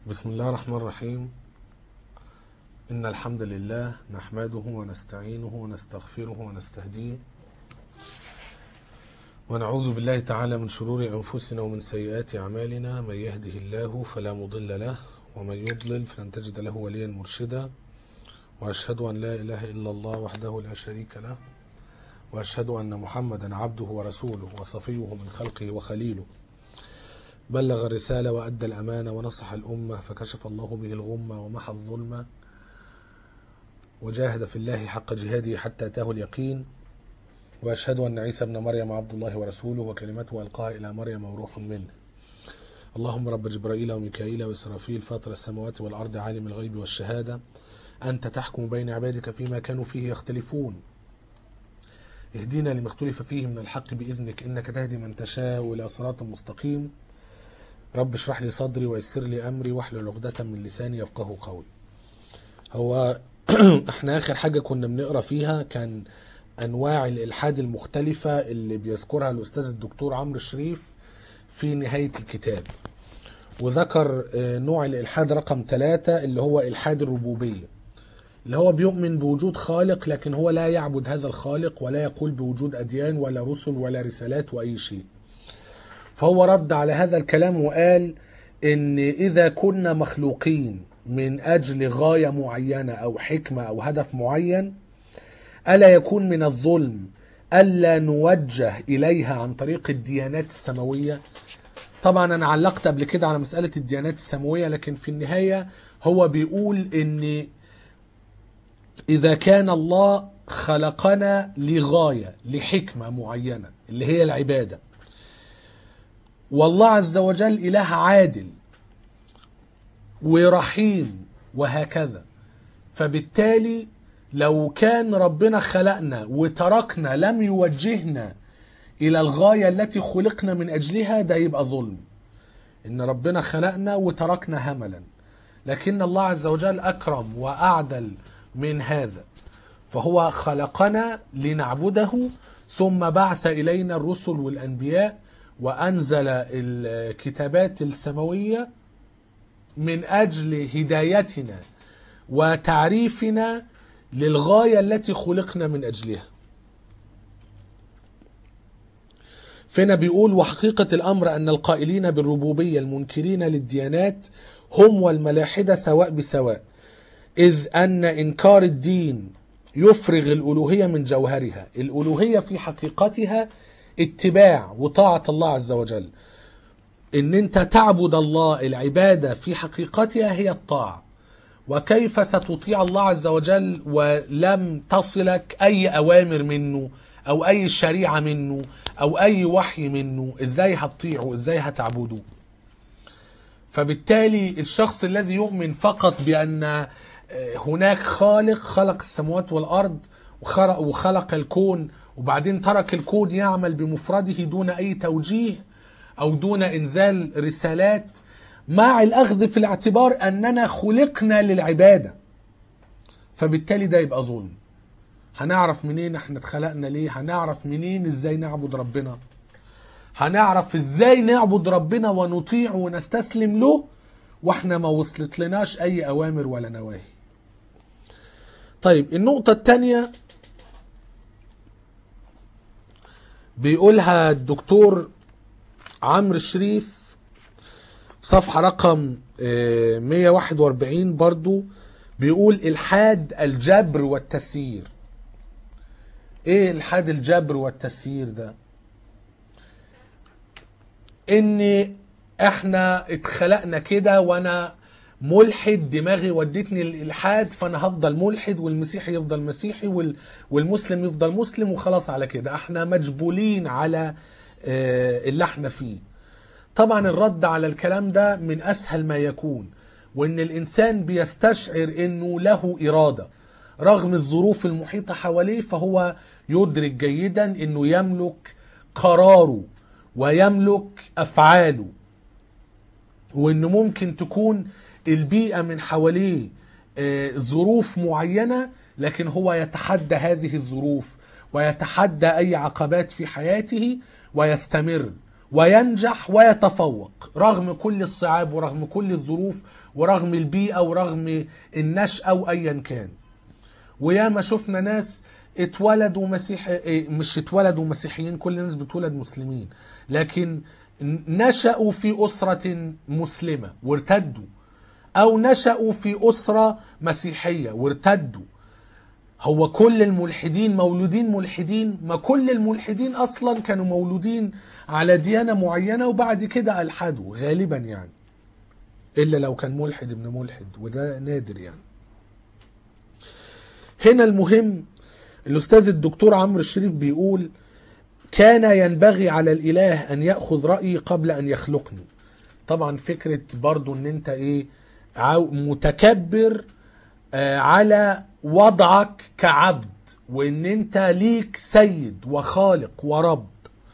بسم الله الرحمن الرحيم إن الحمد لله نحمده ونستعينه ونستغفره ونستهديه ونعوذ بالله تعالى من شرور أنفسنا ومن سيئات أعمالنا من يهده الله فلا مضل له ومن يضلل فلن تجد له وليا مرشدا وأشهد أن لا إله إلا الله وحده لا شريك له وأشهد أن محمدا عبده ورسوله وصفيه من خلقه وخليله بلغ الرسالة وأدى الأمانة ونصح الأمة فكشف الله به الغمة ومحى الظلمة وجاهد في الله حق جهاده حتى أتاه اليقين وأشهد أن عيسى ابن مريم عبد الله ورسوله وكلمته ألقاها إلى مريم وروح منه اللهم رب جبرائيل وميكائيل وإسرافيل فاطر السماوات والأرض عالم الغيب والشهادة أنت تحكم بين عبادك فيما كانوا فيه يختلفون اهدنا لما اختلف فيه من الحق بإذنك إنك تهدي من تشاء إلى صراط مستقيم رب اشرح لي صدري ويسر لي امري واحلل عقدة من لساني يفقه قولي. هو احنا اخر حاجة كنا بنقرا فيها كان انواع الالحاد المختلفة اللي بيذكرها الاستاذ الدكتور عمرو شريف في نهاية الكتاب. وذكر آه، نوع الالحاد رقم ثلاثة اللي هو الحاد الربوبية. اللي هو بيؤمن بوجود خالق لكن هو لا يعبد هذا الخالق ولا يقول بوجود اديان ولا رسل ولا رسالات واي شيء. فهو رد على هذا الكلام وقال ان اذا كنا مخلوقين من اجل غايه معينه او حكمه او هدف معين الا يكون من الظلم الا نوجه اليها عن طريق الديانات السماويه طبعا انا علقت قبل كده على مساله الديانات السماويه لكن في النهايه هو بيقول ان اذا كان الله خلقنا لغايه لحكمه معينه اللي هي العباده والله عز وجل إله عادل ورحيم وهكذا فبالتالي لو كان ربنا خلقنا وتركنا لم يوجهنا إلى الغاية التي خلقنا من أجلها ده يبقى ظلم إن ربنا خلقنا وتركنا هملا لكن الله عز وجل أكرم وأعدل من هذا فهو خلقنا لنعبده ثم بعث إلينا الرسل والأنبياء وأنزل الكتابات السماوية من أجل هدايتنا وتعريفنا للغاية التي خلقنا من أجلها فينا بيقول وحقيقة الأمر أن القائلين بالربوبية المنكرين للديانات هم والملاحدة سواء بسواء إذ أن إنكار الدين يفرغ الألوهية من جوهرها الألوهية في حقيقتها اتباع وطاعة الله عز وجل ان انت تعبد الله العبادة في حقيقتها هي الطاعة وكيف ستطيع الله عز وجل ولم تصلك اي اوامر منه او اي شريعة منه او اي وحي منه ازاي هتطيعه ازاي هتعبده فبالتالي الشخص الذي يؤمن فقط بان هناك خالق خلق السماوات والارض وخلق, وخلق الكون وبعدين ترك الكون يعمل بمفرده دون اي توجيه او دون انزال رسالات مع الاخذ في الاعتبار اننا خلقنا للعباده فبالتالي ده يبقى ظلم هنعرف منين احنا اتخلقنا ليه هنعرف منين ازاي نعبد ربنا هنعرف ازاي نعبد ربنا ونطيع ونستسلم له واحنا ما وصلت لناش اي اوامر ولا نواهي طيب النقطة الثانية بيقولها الدكتور عمرو الشريف صفحة رقم 141 برضو بيقول الحاد الجبر والتسيير ايه الحاد الجبر والتسيير ده ان احنا اتخلقنا كده وانا ملحد دماغي ودتني الالحاد فانا هفضل ملحد والمسيحي يفضل مسيحي وال... والمسلم يفضل مسلم وخلاص على كده احنا مجبولين على اللي احنا فيه طبعا الرد على الكلام ده من اسهل ما يكون وان الانسان بيستشعر انه له اراده رغم الظروف المحيطه حواليه فهو يدرك جيدا انه يملك قراره ويملك افعاله وانه ممكن تكون البيئة من حواليه ظروف معينة لكن هو يتحدى هذه الظروف ويتحدى أي عقبات في حياته ويستمر وينجح ويتفوق رغم كل الصعاب ورغم كل الظروف ورغم البيئة ورغم النشأة وأيا كان وياما شفنا ناس اتولدوا مسيح إيه، مش اتولدوا مسيحيين كل الناس بتولد مسلمين لكن نشأوا في أسرة مسلمة وارتدوا أو نشأوا في أسرة مسيحية وارتدوا هو كل الملحدين مولودين ملحدين ما كل الملحدين أصلا كانوا مولودين على ديانة معينة وبعد كده ألحدوا غالبا يعني إلا لو كان ملحد ابن ملحد وده نادر يعني هنا المهم الأستاذ الدكتور عمرو الشريف بيقول كان ينبغي على الإله أن يأخذ رأيي قبل أن يخلقني طبعا فكرة برضو أن أنت إيه عاو- متكبر آه، على وضعك كعبد وأن أنت ليك سيد وخالق ورب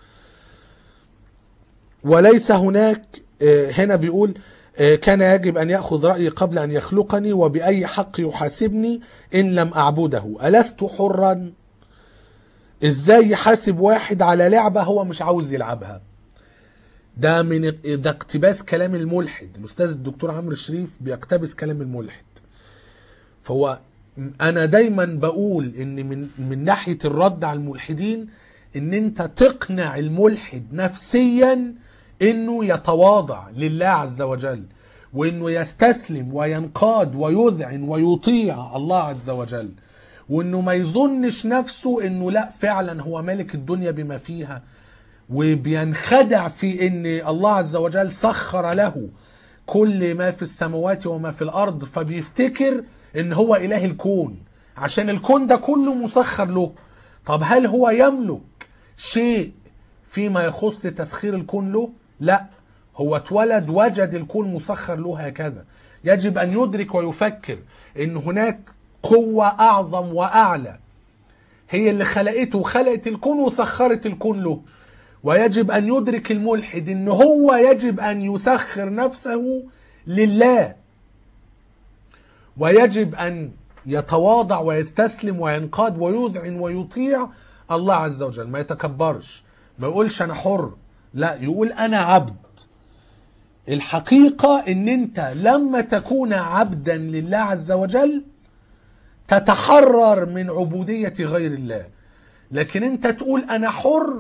وليس هناك آه، هنا بيقول آه، كان يجب أن يأخذ رأيي قبل أن يخلقني وبأي حق يحاسبني إن لم أعبده ألست حرا إزاي يحاسب واحد على لعبة هو مش عاوز يلعبها ده من ده اقتباس كلام الملحد الأستاذ الدكتور عمرو الشريف بيقتبس كلام الملحد فهو انا دايما بقول ان من من ناحيه الرد على الملحدين ان انت تقنع الملحد نفسيا انه يتواضع لله عز وجل وانه يستسلم وينقاد ويذعن ويطيع الله عز وجل وانه ما يظنش نفسه انه لا فعلا هو ملك الدنيا بما فيها وبينخدع في ان الله عز وجل سخر له كل ما في السماوات وما في الارض فبيفتكر ان هو اله الكون عشان الكون ده كله مسخر له طب هل هو يملك شيء فيما يخص تسخير الكون له لا هو اتولد وجد الكون مسخر له هكذا يجب ان يدرك ويفكر ان هناك قوة اعظم واعلى هي اللي خلقته وخلقت الكون وسخرت الكون له ويجب ان يدرك الملحد ان هو يجب ان يسخر نفسه لله ويجب ان يتواضع ويستسلم وينقاد ويذعن ويطيع الله عز وجل ما يتكبرش ما يقولش انا حر لا يقول انا عبد الحقيقة ان انت لما تكون عبدا لله عز وجل تتحرر من عبودية غير الله لكن انت تقول انا حر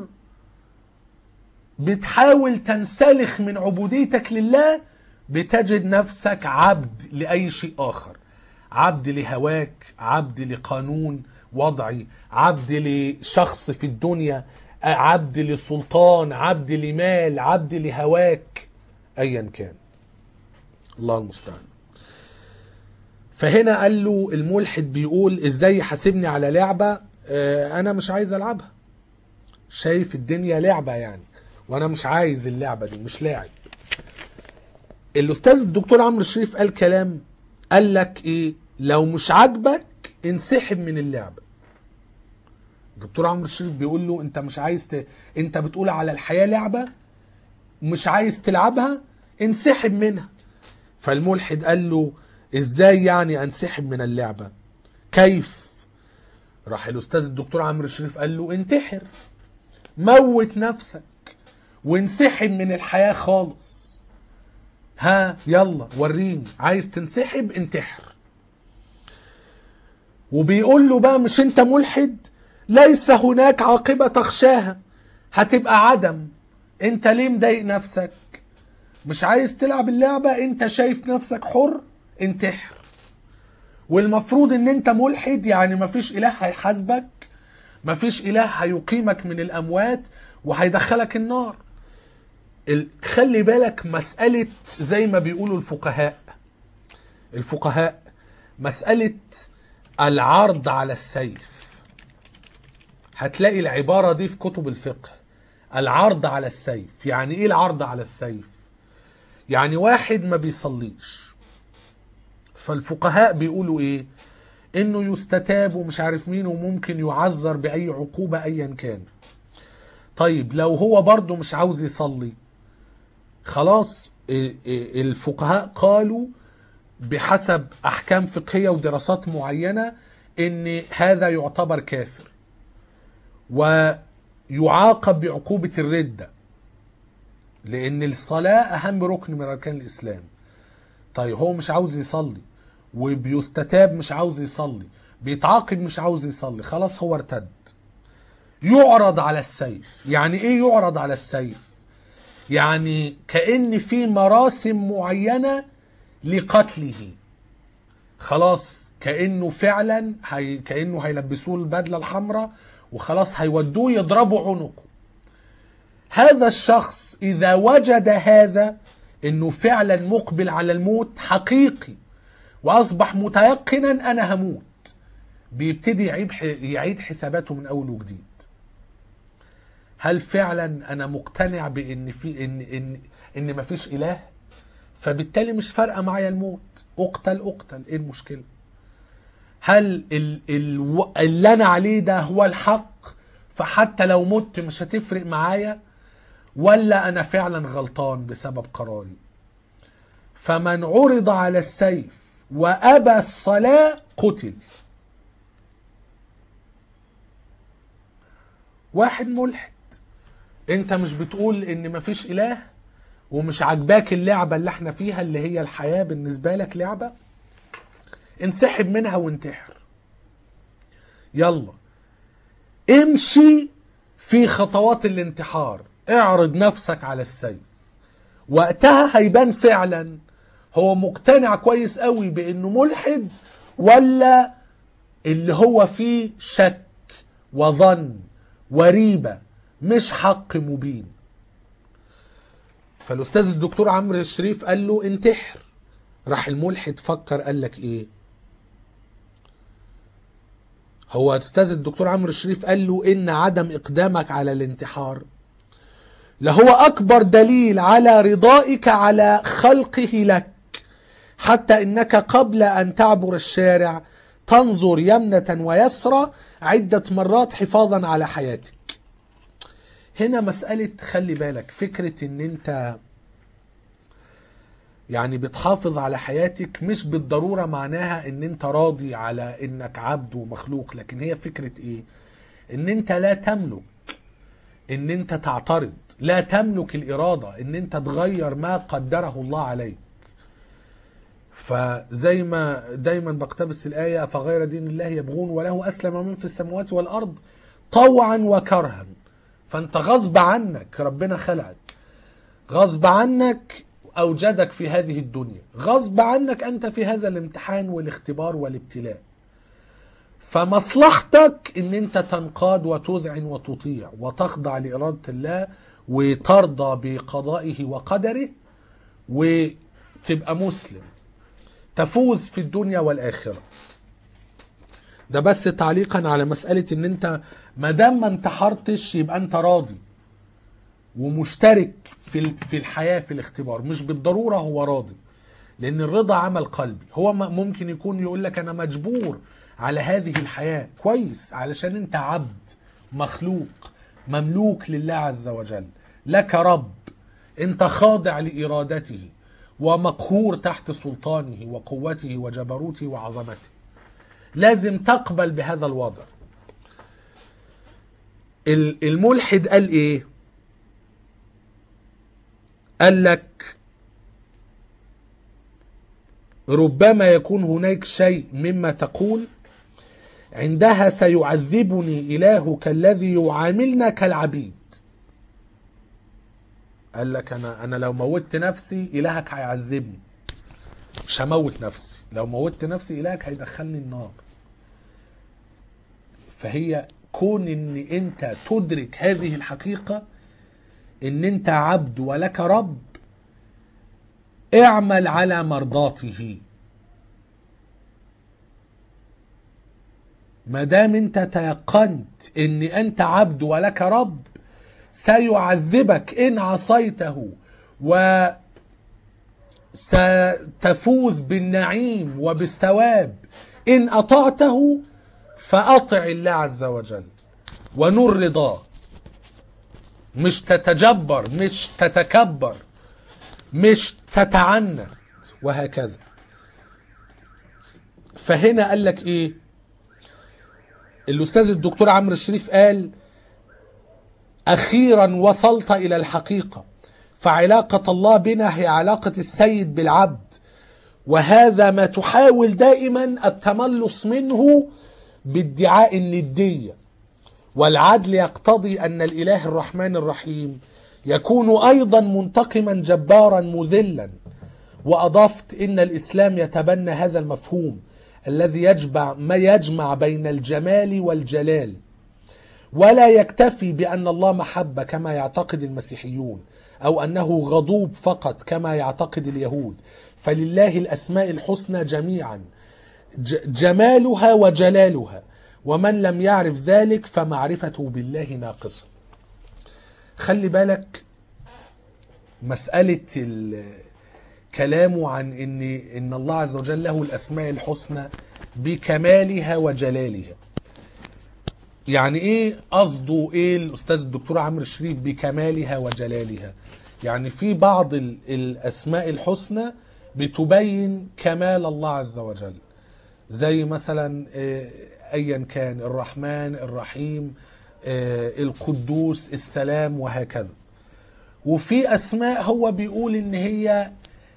بتحاول تنسلخ من عبوديتك لله بتجد نفسك عبد لأي شيء آخر عبد لهواك عبد لقانون وضعي عبد لشخص في الدنيا عبد لسلطان عبد لمال عبد لهواك أيا كان الله المستعان فهنا قال له الملحد بيقول ازاي يحاسبني على لعبة آه، انا مش عايز العبها شايف الدنيا لعبة يعني وانا مش عايز اللعبة دي مش لاعب الاستاذ الدكتور عمرو الشريف قال كلام قال لك ايه لو مش عاجبك انسحب من اللعبة الدكتور عمرو الشريف بيقول له انت مش عايز ت... انت بتقول على الحياة لعبة مش عايز تلعبها انسحب منها فالملحد قال له ازاي يعني انسحب من اللعبة كيف راح الاستاذ الدكتور عمرو الشريف قال له انتحر موت نفسك وانسحب من الحياة خالص ها يلا وريني عايز تنسحب انتحر وبيقول له بقى مش انت ملحد ليس هناك عاقبة تخشاها هتبقى عدم انت ليه مضايق نفسك مش عايز تلعب اللعبة انت شايف نفسك حر انتحر والمفروض ان انت ملحد يعني مفيش اله هيحاسبك مفيش اله هيقيمك من الاموات وهيدخلك النار ال- خلي بالك مسألة زي ما بيقولوا الفقهاء الفقهاء مسألة العرض على السيف هتلاقي العبارة دي في كتب الفقه العرض على السيف يعني ايه العرض على السيف يعني واحد ما بيصليش فالفقهاء بيقولوا ايه انه يستتاب ومش عارف مين وممكن يعذر باي عقوبة ايا كان طيب لو هو برضه مش عاوز يصلي خلاص إيه إيه الفقهاء قالوا بحسب احكام فقهيه ودراسات معينه ان هذا يعتبر كافر ويعاقب بعقوبه الرده لان الصلاه اهم ركن من اركان الاسلام طيب هو مش عاوز يصلي وبيستتاب مش عاوز يصلي بيتعاقب مش عاوز يصلي خلاص هو ارتد يعرض على السيف يعني ايه يعرض على السيف يعني كأن في مراسم معينة لقتله خلاص كأنه فعلا هي كأنه هيلبسوه البدلة الحمراء وخلاص هيودوه يضربوا عنقه هذا الشخص إذا وجد هذا إنه فعلا مقبل على الموت حقيقي وأصبح متيقنا أنا هموت بيبتدي يعيد يعيد حساباته من أول وجديد هل فعلا انا مقتنع بان في ان ان ان مفيش اله فبالتالي مش فارقه معايا الموت اقتل اقتل ايه المشكله هل ال ال اللي انا عليه ده هو الحق فحتى لو مت مش هتفرق معايا ولا انا فعلا غلطان بسبب قراري فمن عرض على السيف وابى الصلاه قتل واحد ملحد انت مش بتقول ان مفيش اله ومش عاجباك اللعبة اللي احنا فيها اللي هي الحياة بالنسبة لك لعبة انسحب منها وانتحر يلا امشي في خطوات الانتحار اعرض نفسك على السيف وقتها هيبان فعلا هو مقتنع كويس قوي بانه ملحد ولا اللي هو فيه شك وظن وريبة مش حق مبين فالاستاذ الدكتور عمرو الشريف قال له انتحر راح الملحد فكر قال لك ايه هو استاذ الدكتور عمرو الشريف قال له ان عدم اقدامك على الانتحار لهو اكبر دليل على رضائك على خلقه لك حتى انك قبل ان تعبر الشارع تنظر يمنة ويسرى عدة مرات حفاظا على حياتك هنا مسألة خلي بالك فكرة ان انت يعني بتحافظ على حياتك مش بالضرورة معناها ان انت راضي على انك عبد ومخلوق لكن هي فكرة ايه ان انت لا تملك ان انت تعترض لا تملك الارادة ان انت تغير ما قدره الله عليك فزي ما دايما بقتبس الآية فغير دين الله يبغون وله أسلم من في السماوات والأرض طوعا وكرها فأنت غصب عنك ربنا خلقك غصب عنك أوجدك في هذه الدنيا غصب عنك أنت في هذا الامتحان والاختبار والابتلاء فمصلحتك ان انت تنقاد وتذعن وتطيع وتخضع لإرادة الله وترضى بقضائه وقدره وتبقى مسلم تفوز في الدنيا والآخرة ده بس تعليقا على مسألة ان انت ما دام ما انتحرتش يبقى انت راضي ومشترك في في الحياة في الاختبار مش بالضرورة هو راضي لان الرضا عمل قلبي هو ممكن يكون يقول لك انا مجبور على هذه الحياة كويس علشان انت عبد مخلوق مملوك لله عز وجل لك رب انت خاضع لإرادته ومقهور تحت سلطانه وقوته وجبروته وعظمته لازم تقبل بهذا الوضع الملحد قال ايه قال لك ربما يكون هناك شيء مما تقول عندها سيعذبني إلهك الذي يعاملنا كالعبيد قال لك أنا أنا لو موتت نفسي إلهك هيعذبني مش هموت نفسي لو موتت نفسي إلهك هيدخلني النار فهي كون ان انت تدرك هذه الحقيقة ان انت عبد ولك رب اعمل على مرضاته ما دام انت تيقنت ان انت عبد ولك رب سيعذبك ان عصيته و ستفوز بالنعيم وبالثواب ان اطعته فاطع الله عز وجل ونور رضاه مش تتجبر مش تتكبر مش تتعنت وهكذا فهنا قال لك ايه الاستاذ الدكتور عمرو الشريف قال اخيرا وصلت الى الحقيقه فعلاقة الله بنا هي علاقة السيد بالعبد وهذا ما تحاول دائما التملص منه بادعاء الندية والعدل يقتضي أن الإله الرحمن الرحيم يكون أيضا منتقما جبارا مذلا وأضفت إن الإسلام يتبنى هذا المفهوم الذي يجمع ما يجمع بين الجمال والجلال ولا يكتفي بأن الله محبة كما يعتقد المسيحيون أو أنه غضوب فقط كما يعتقد اليهود فلله الأسماء الحسنى جميعا ج- جمالها وجلالها ومن لم يعرف ذلك فمعرفته بالله ناقصة خلي بالك مسألة ال- كلامه عن ان ان الله عز وجل له الاسماء الحسنى بكمالها وجلالها يعني ايه قصده ايه الاستاذ الدكتور عمرو الشريف بكمالها وجلالها يعني في بعض ال- الاسماء الحسنى بتبين كمال الله عز وجل زي مثلا آه، ايا كان الرحمن الرحيم آه، القدوس السلام وهكذا وفي اسماء هو بيقول ان هي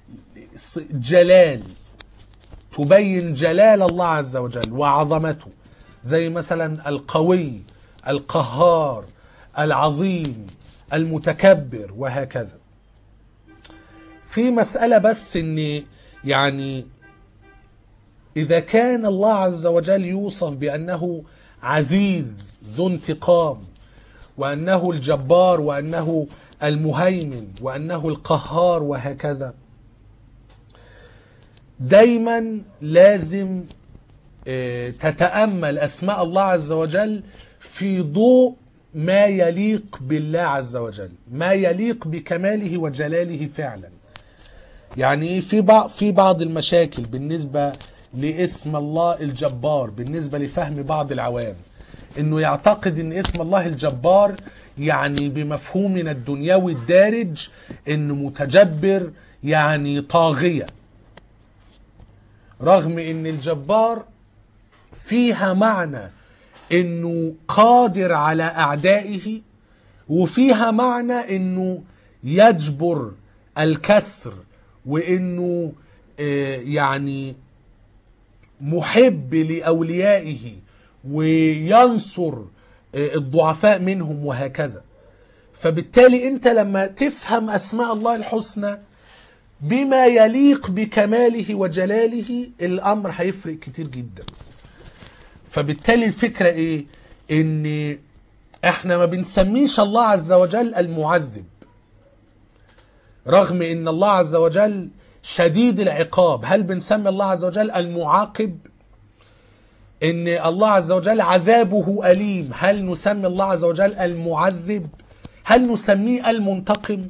جلال تبين جلال الله عز وجل وعظمته زي مثلا القوي القهار العظيم المتكبر وهكذا في مسألة بس ان يعني إذا كان الله عز وجل يوصف بأنه عزيز ذو انتقام وأنه الجبار وأنه المهيمن وأنه القهار وهكذا دايما لازم آه، تتأمل أسماء الله عز وجل في ضوء ما يليق بالله عز وجل ما يليق بكماله وجلاله فعلا يعني إيه؟ في بعض في بعض المشاكل بالنسبة لاسم الله الجبار بالنسبة لفهم بعض العوام انه يعتقد ان اسم الله الجبار يعني بمفهومنا الدنيوي الدارج انه متجبر يعني طاغية رغم ان الجبار فيها معنى انه قادر على اعدائه وفيها معنى انه يجبر الكسر وانه آه، يعني محب لاوليائه وينصر آه، الضعفاء منهم وهكذا فبالتالي انت لما تفهم اسماء الله الحسنى بما يليق بكماله وجلاله الامر هيفرق كتير جدا فبالتالي الفكرة ايه ان احنا ما بنسميش الله عز وجل المعذب رغم ان الله عز وجل شديد العقاب هل بنسمي الله عز وجل المعاقب ان الله عز وجل عذابه أليم هل نسمي الله عز وجل المعذب هل نسميه المنتقم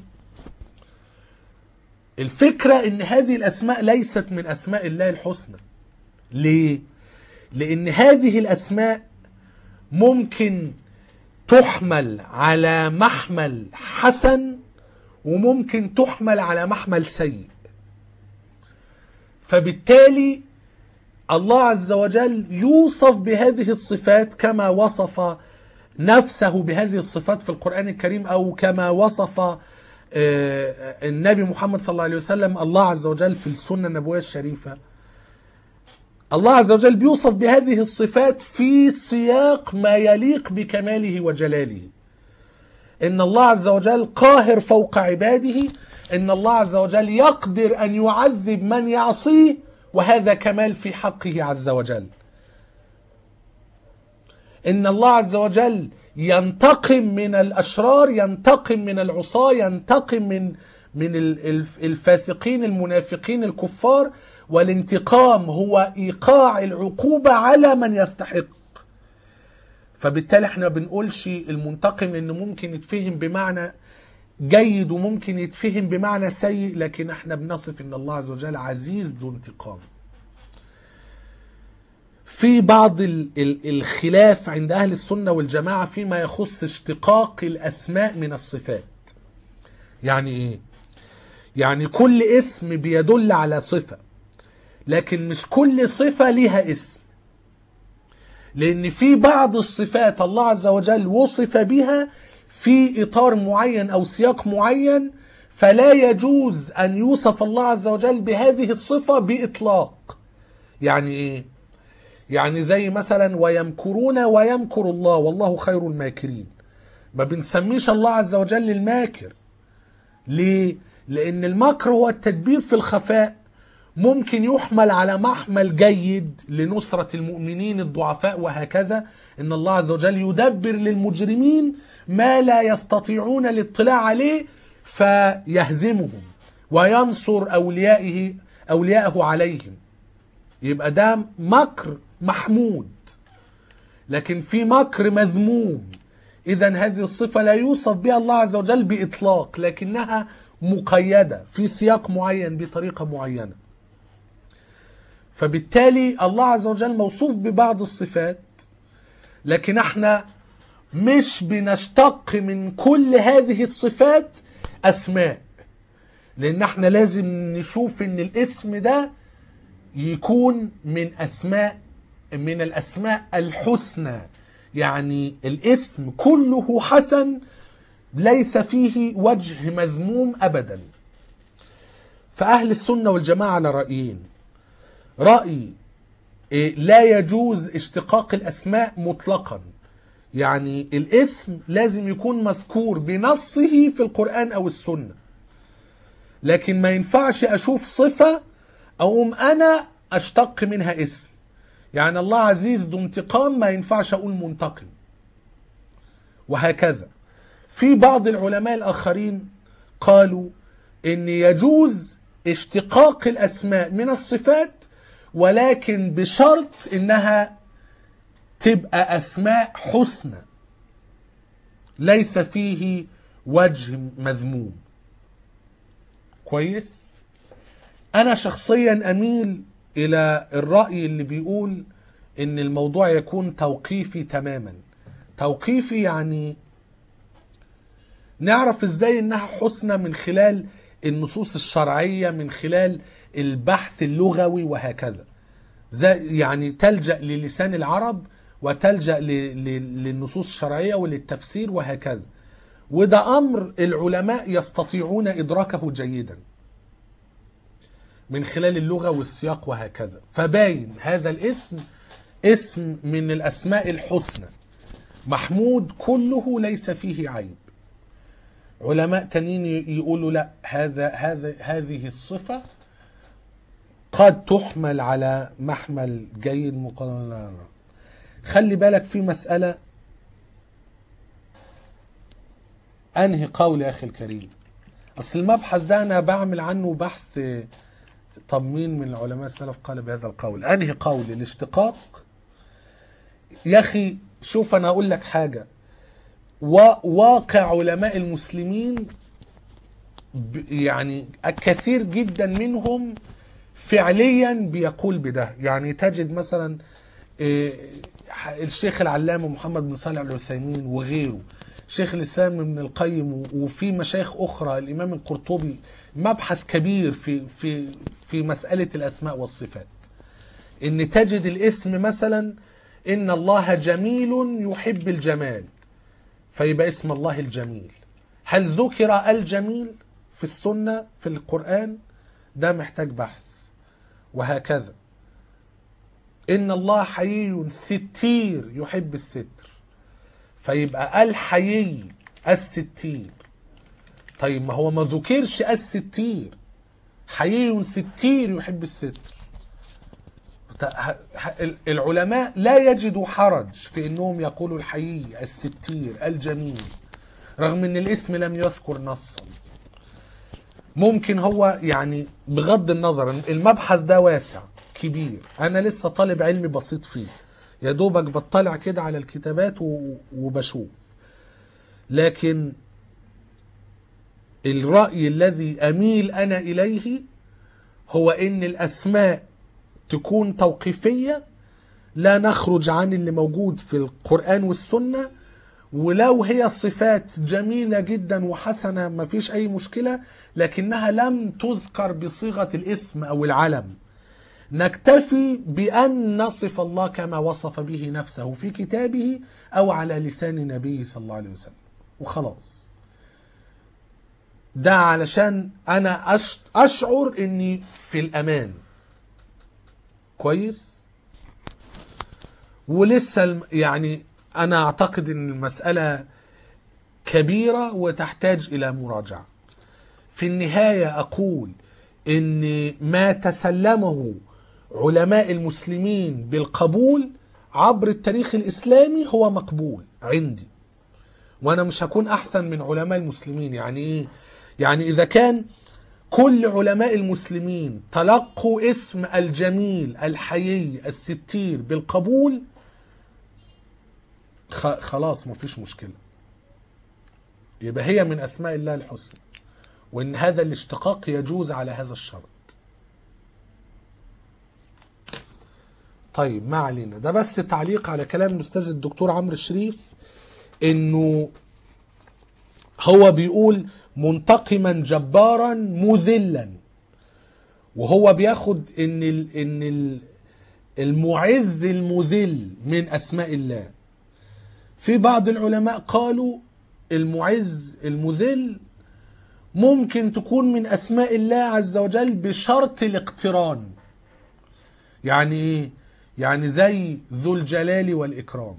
الفكرة ان هذه الاسماء ليست من اسماء الله الحسنى ليه لان هذه الاسماء ممكن تحمل على محمل حسن وممكن تحمل على محمل سيء فبالتالي الله عز وجل يوصف بهذه الصفات كما وصف نفسه بهذه الصفات في القرآن الكريم أو كما وصف آه، النبي محمد صلى الله عليه وسلم الله عز وجل في السنة النبوية الشريفة الله عز وجل بيوصف بهذه الصفات في سياق ما يليق بكماله وجلاله ان الله عز وجل قاهر فوق عباده ان الله عز وجل يقدر ان يعذب من يعصيه وهذا كمال في حقه عز وجل ان الله عز وجل ينتقم من الاشرار ينتقم من العصاة ينتقم من من ال- الف- الفاسقين المنافقين الكفار والانتقام هو ايقاع العقوبة على من يستحق فبالتالي احنا ما بنقولش المنتقم انه ممكن يتفهم بمعنى جيد وممكن يتفهم بمعنى سيء لكن احنا بنصف ان الله عز وجل عزيز ذو انتقام في بعض ال- ال- الخلاف عند اهل السنه والجماعه فيما يخص اشتقاق الاسماء من الصفات يعني ايه يعني كل اسم بيدل على صفه لكن مش كل صفه ليها اسم لان في بعض الصفات الله عز وجل وصف بها في اطار معين او سياق معين فلا يجوز أن يوصف الله عز وجل بهذه الصفة بإطلاق يعني إيه؟ يعني زي مثلا ويمكرون ويمكر الله والله خير الماكرين ما بنسميش الله عز وجل الماكر ليه؟ لأن المكر هو التدبير في الخفاء ممكن يحمل على محمل جيد لنصرة المؤمنين الضعفاء وهكذا إن الله عز وجل يدبر للمجرمين ما لا يستطيعون الاطلاع عليه فيهزمهم وينصر أوليائه أولياءه عليهم يبقى ده مكر محمود لكن في مكر مذموم إذا هذه الصفة لا يوصف بها الله عز وجل بإطلاق لكنها مقيدة في سياق معين بطريقة معينة فبالتالي الله عز وجل موصوف ببعض الصفات لكن احنا مش بنشتق من كل هذه الصفات اسماء لان احنا لازم نشوف ان الاسم ده يكون من اسماء من الاسماء الحسنى يعني الاسم كله حسن ليس فيه وجه مذموم ابدا فاهل السنه والجماعه على رايين راي إيه، لا يجوز اشتقاق الاسماء مطلقا يعني الاسم لازم يكون مذكور بنصه في القران او السنه لكن ما ينفعش اشوف صفه اقوم انا اشتق منها اسم يعني الله عزيز ذو انتقام ما ينفعش اقول منتقم وهكذا في بعض العلماء الاخرين قالوا ان يجوز اشتقاق الاسماء من الصفات ولكن بشرط انها تبقى اسماء حسنى ليس فيه وجه مذموم كويس انا شخصيا اميل الى الراي اللي بيقول ان الموضوع يكون توقيفي تماما توقيفي يعني نعرف ازاي انها حسنى من خلال النصوص الشرعيه من خلال البحث اللغوي وهكذا زي يعني تلجا للسان العرب وتلجا ل- ل- للنصوص الشرعيه وللتفسير وهكذا وده امر العلماء يستطيعون ادراكه جيدا من خلال اللغه والسياق وهكذا فباين هذا الاسم اسم من الاسماء الحسنى محمود كله ليس فيه عيب علماء تانيين يقولوا لا هذا هذا هذه الصفه قد تحمل على محمل جيد مقارنة خلي بالك في مسألة أنهي قول يا أخي الكريم أصل المبحث ده أنا بعمل عنه بحث طب مين من العلماء السلف قال بهذا القول أنهي قول الاشتقاق يا أخي شوف أنا أقول لك حاجة وواقع علماء المسلمين ب- يعني الكثير جدا منهم فعليا بيقول بده يعني تجد مثلا إيه، الشيخ العلامة محمد بن صالح العثيمين وغيره شيخ الإسلام ابن القيم و- وفي مشايخ أخرى الإمام القرطبي مبحث كبير في في في مسألة الأسماء والصفات إن تجد الاسم مثلا إن الله جميل يحب الجمال فيبقى اسم الله الجميل هل ذكر الجميل في السنة في القرآن ده محتاج بحث وهكذا إن الله حيي ستير يحب الستر فيبقى الحيي الستير طيب ما هو ما ذكرش الستير حيي ستير يحب الستر ت- ه- ه- العلماء لا يجدوا حرج في انهم يقولوا الحيي الستير الجميل رغم ان الاسم لم يذكر نصا ممكن هو يعني بغض النظر المبحث ده واسع كبير انا لسه طالب علمي بسيط فيه يا دوبك بطلع كده على الكتابات و- وبشوف لكن الرأي الذي أميل أنا إليه هو إن الأسماء تكون توقيفية لا نخرج عن اللي موجود في القرآن والسنة ولو هي صفات جميلة جدا وحسنة ما فيش أي مشكلة لكنها لم تذكر بصيغة الاسم أو العلم نكتفي بأن نصف الله كما وصف به نفسه في كتابه أو على لسان نبيه صلى الله عليه وسلم وخلاص ده علشان انا أش- اشعر اني في الامان كويس ولسه الم- يعني انا اعتقد ان المسألة كبيرة وتحتاج الى مراجعة في النهاية اقول ان ما تسلمه علماء المسلمين بالقبول عبر التاريخ الاسلامي هو مقبول عندي وانا مش هكون احسن من علماء المسلمين يعني ايه يعني اذا كان كل علماء المسلمين تلقوا اسم الجميل الحيي الستير بالقبول خ- خلاص مفيش مشكلة يبقى هي من اسماء الله الحسنى وان هذا الاشتقاق يجوز على هذا الشرط طيب ما علينا ده بس تعليق على كلام الاستاذ الدكتور عمرو الشريف انه هو بيقول منتقما جبارا مذلا وهو بياخد ان ال ان ال المعز المذل من اسماء الله في بعض العلماء قالوا المعز المذل ممكن تكون من اسماء الله عز وجل بشرط الاقتران يعني ايه يعني زي ذو الجلال والاكرام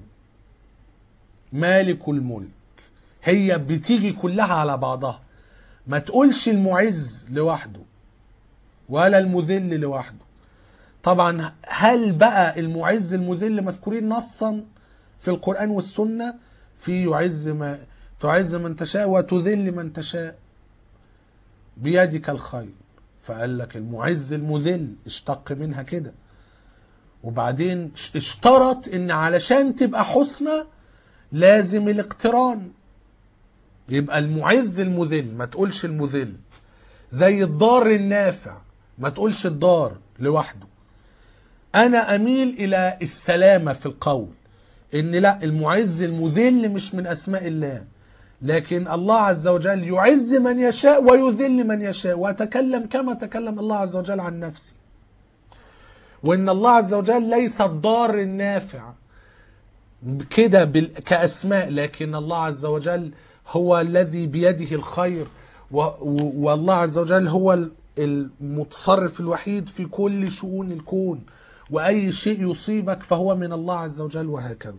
مالك الملك هي بتيجي كلها على بعضها ما تقولش المعز لوحده ولا المذل لوحده طبعا هل بقى المعز المذل مذكورين نصا في القرآن والسنة في يعز ما تعز من تشاء وتذل من تشاء بيدك الخير فقال لك المعز المذل اشتق منها كده وبعدين اشترط ان علشان تبقى حسنى لازم الاقتران يبقى المعز المذل ما تقولش المذل زي الضار النافع ما تقولش الضار لوحده انا اميل الى السلامة في القول ان لا المعز المذل مش من اسماء الله لكن الله عز وجل يعز من يشاء ويذل من يشاء واتكلم كما تكلم الله عز وجل عن نفسه وان الله عز وجل ليس الضار النافع كده بال- كاسماء لكن الله عز وجل هو الذي بيده الخير و- و- والله عز وجل هو ال- المتصرف الوحيد في كل شؤون الكون واي شيء يصيبك فهو من الله عز وجل وهكذا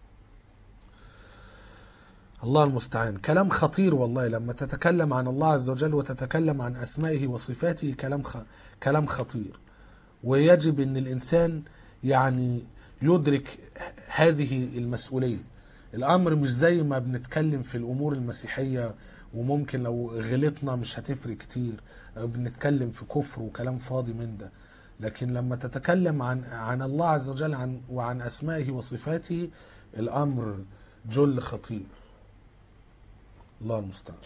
الله المستعان كلام خطير والله لما تتكلم عن الله عز وجل وتتكلم عن اسمائه وصفاته كلام خ... كلام خطير ويجب ان الانسان يعني يدرك هذه المسؤوليه الامر مش زي ما بنتكلم في الامور المسيحيه وممكن لو غلطنا مش هتفرق كتير أو بنتكلم في كفر وكلام فاضي من ده لكن لما تتكلم عن عن الله عز وجل عن وعن اسمائه وصفاته الامر جل خطير الله المستعان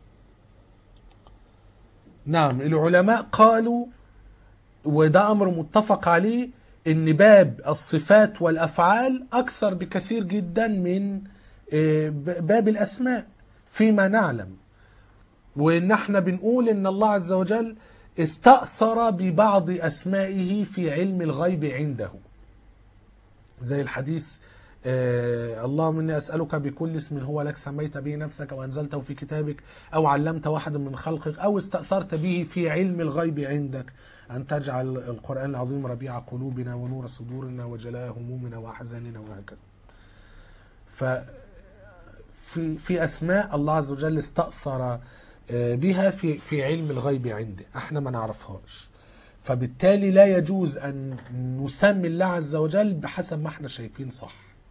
نعم العلماء قالوا وده امر متفق عليه ان باب الصفات والافعال اكثر بكثير جدا من آه، ب- باب الاسماء فيما نعلم وان احنا بنقول ان الله عز وجل استأثر ببعض اسمائه في علم الغيب عنده زي الحديث آه اللهم اني اسالك بكل اسم هو لك سميت به نفسك او انزلته في كتابك او علمت واحدا من خلقك او استاثرت به في علم الغيب عندك ان تجعل القران العظيم ربيع قلوبنا ونور صدورنا وجلاء همومنا واحزاننا وهكذا. ف في في اسماء الله عز وجل استاثر آه، بها في في علم الغيب عنده احنا ما نعرفهاش فبالتالي لا يجوز ان نسمي الله عز وجل بحسب ما احنا شايفين صح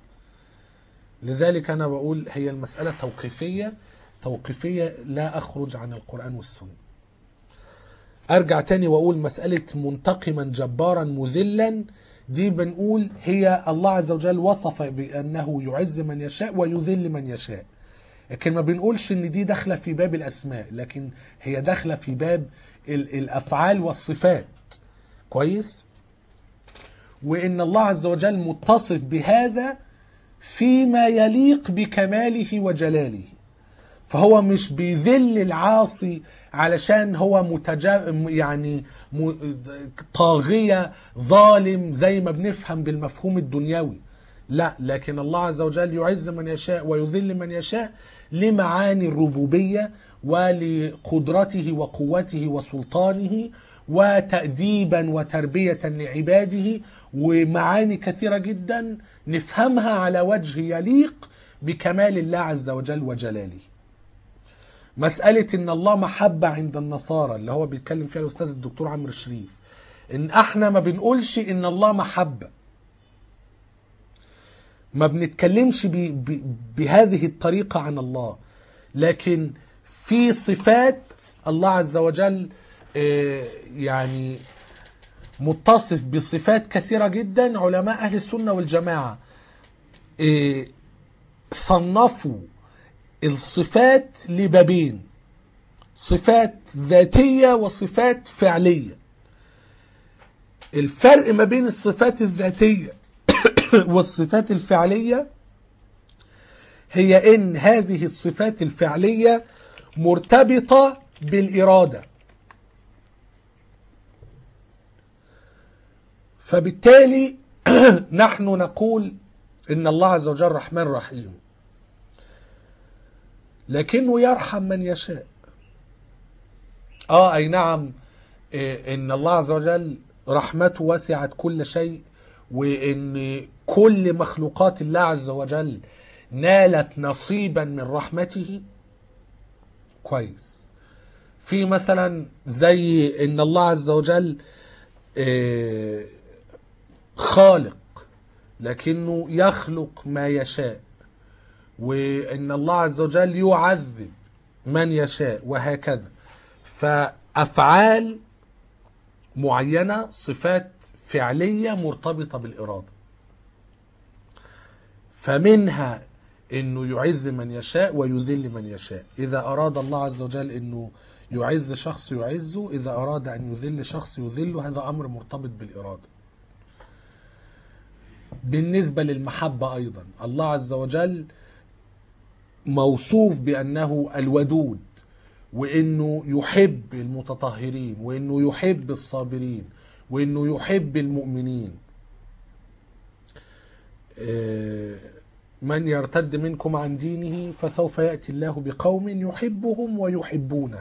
لذلك انا بقول هي المساله توقيفيه توقيفيه لا اخرج عن القران والسنه ارجع تاني واقول مساله منتقما جبارا مذلا دي بنقول هي الله عز وجل وصف بانه يعز من يشاء ويذل من يشاء لكن ما بنقولش ان دي داخله في باب الاسماء لكن هي داخله في باب ال- الافعال والصفات كويس وان الله عز وجل متصف بهذا فيما يليق بكماله وجلاله فهو مش بيذل العاصي علشان هو متجا يعني م... طاغية ظالم زي ما بنفهم بالمفهوم الدنيوي لا لكن الله عز وجل يعز من يشاء ويذل من يشاء لمعاني الربوبية ولقدرته وقوته وسلطانه وتأديبا وتربية لعباده ومعاني كثيرة جدا نفهمها على وجه يليق بكمال الله عز وجل وجلاله مسألة إن الله محبة عند النصارى اللي هو بيتكلم فيها الأستاذ الدكتور عمرو الشريف إن إحنا ما بنقولش إن الله محبة ما بنتكلمش ب... ب... بهذه الطريقة عن الله لكن في صفات الله عز وجل آه، يعني متصف بصفات كثيرة جدا علماء أهل السنة والجماعة آه، صنفوا الصفات لبابين صفات ذاتية وصفات فعلية الفرق ما بين الصفات الذاتية والصفات الفعلية هي ان هذه الصفات الفعلية مرتبطة بالإرادة فبالتالي نحن نقول ان الله عز وجل رحمن رحيم لكنه يرحم من يشاء اه اي نعم إيه ان الله عز وجل رحمته وسعت كل شيء وان كل مخلوقات الله عز وجل نالت نصيبا من رحمته كويس في مثلا زي ان الله عز وجل إيه خالق لكنه يخلق ما يشاء وان الله عز وجل يعذب من يشاء وهكذا فافعال معينه صفات فعليه مرتبطه بالاراده فمنها انه يعز من يشاء ويذل من يشاء اذا اراد الله عز وجل انه يعز شخص يعزه اذا اراد ان يذل شخص يذله هذا امر مرتبط بالاراده بالنسبه للمحبه ايضا الله عز وجل موصوف بانه الودود وانه يحب المتطهرين وانه يحب الصابرين وانه يحب المؤمنين آه، من يرتد منكم عن دينه فسوف ياتي الله بقوم يحبهم ويحبونه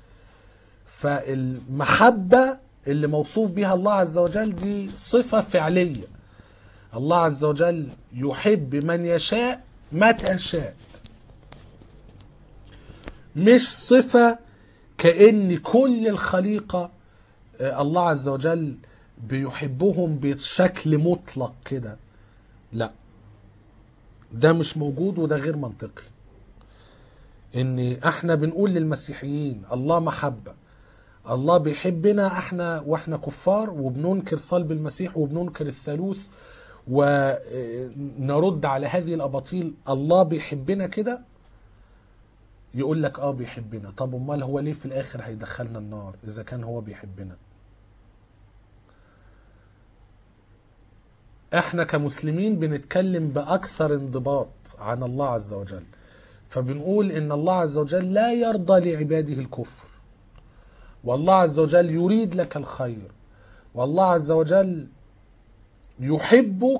فالمحبه اللي موصوف بها الله عز وجل دي صفه فعليه الله عز وجل يحب من يشاء متى شاء مش صفة كأن كل الخليقة آه، الله عز وجل بيحبهم بشكل مطلق كده لا ده مش موجود وده غير منطقي ان احنا بنقول للمسيحيين الله محبة الله بيحبنا احنا واحنا كفار وبننكر صلب المسيح وبننكر الثالوث ونرد على هذه الاباطيل الله بيحبنا كده يقول لك اه بيحبنا طب امال هو ليه في الاخر هيدخلنا النار اذا كان هو بيحبنا احنا كمسلمين بنتكلم باكثر انضباط عن الله عز وجل فبنقول ان الله عز وجل لا يرضى لعباده الكفر والله عز وجل يريد لك الخير والله عز وجل يحبك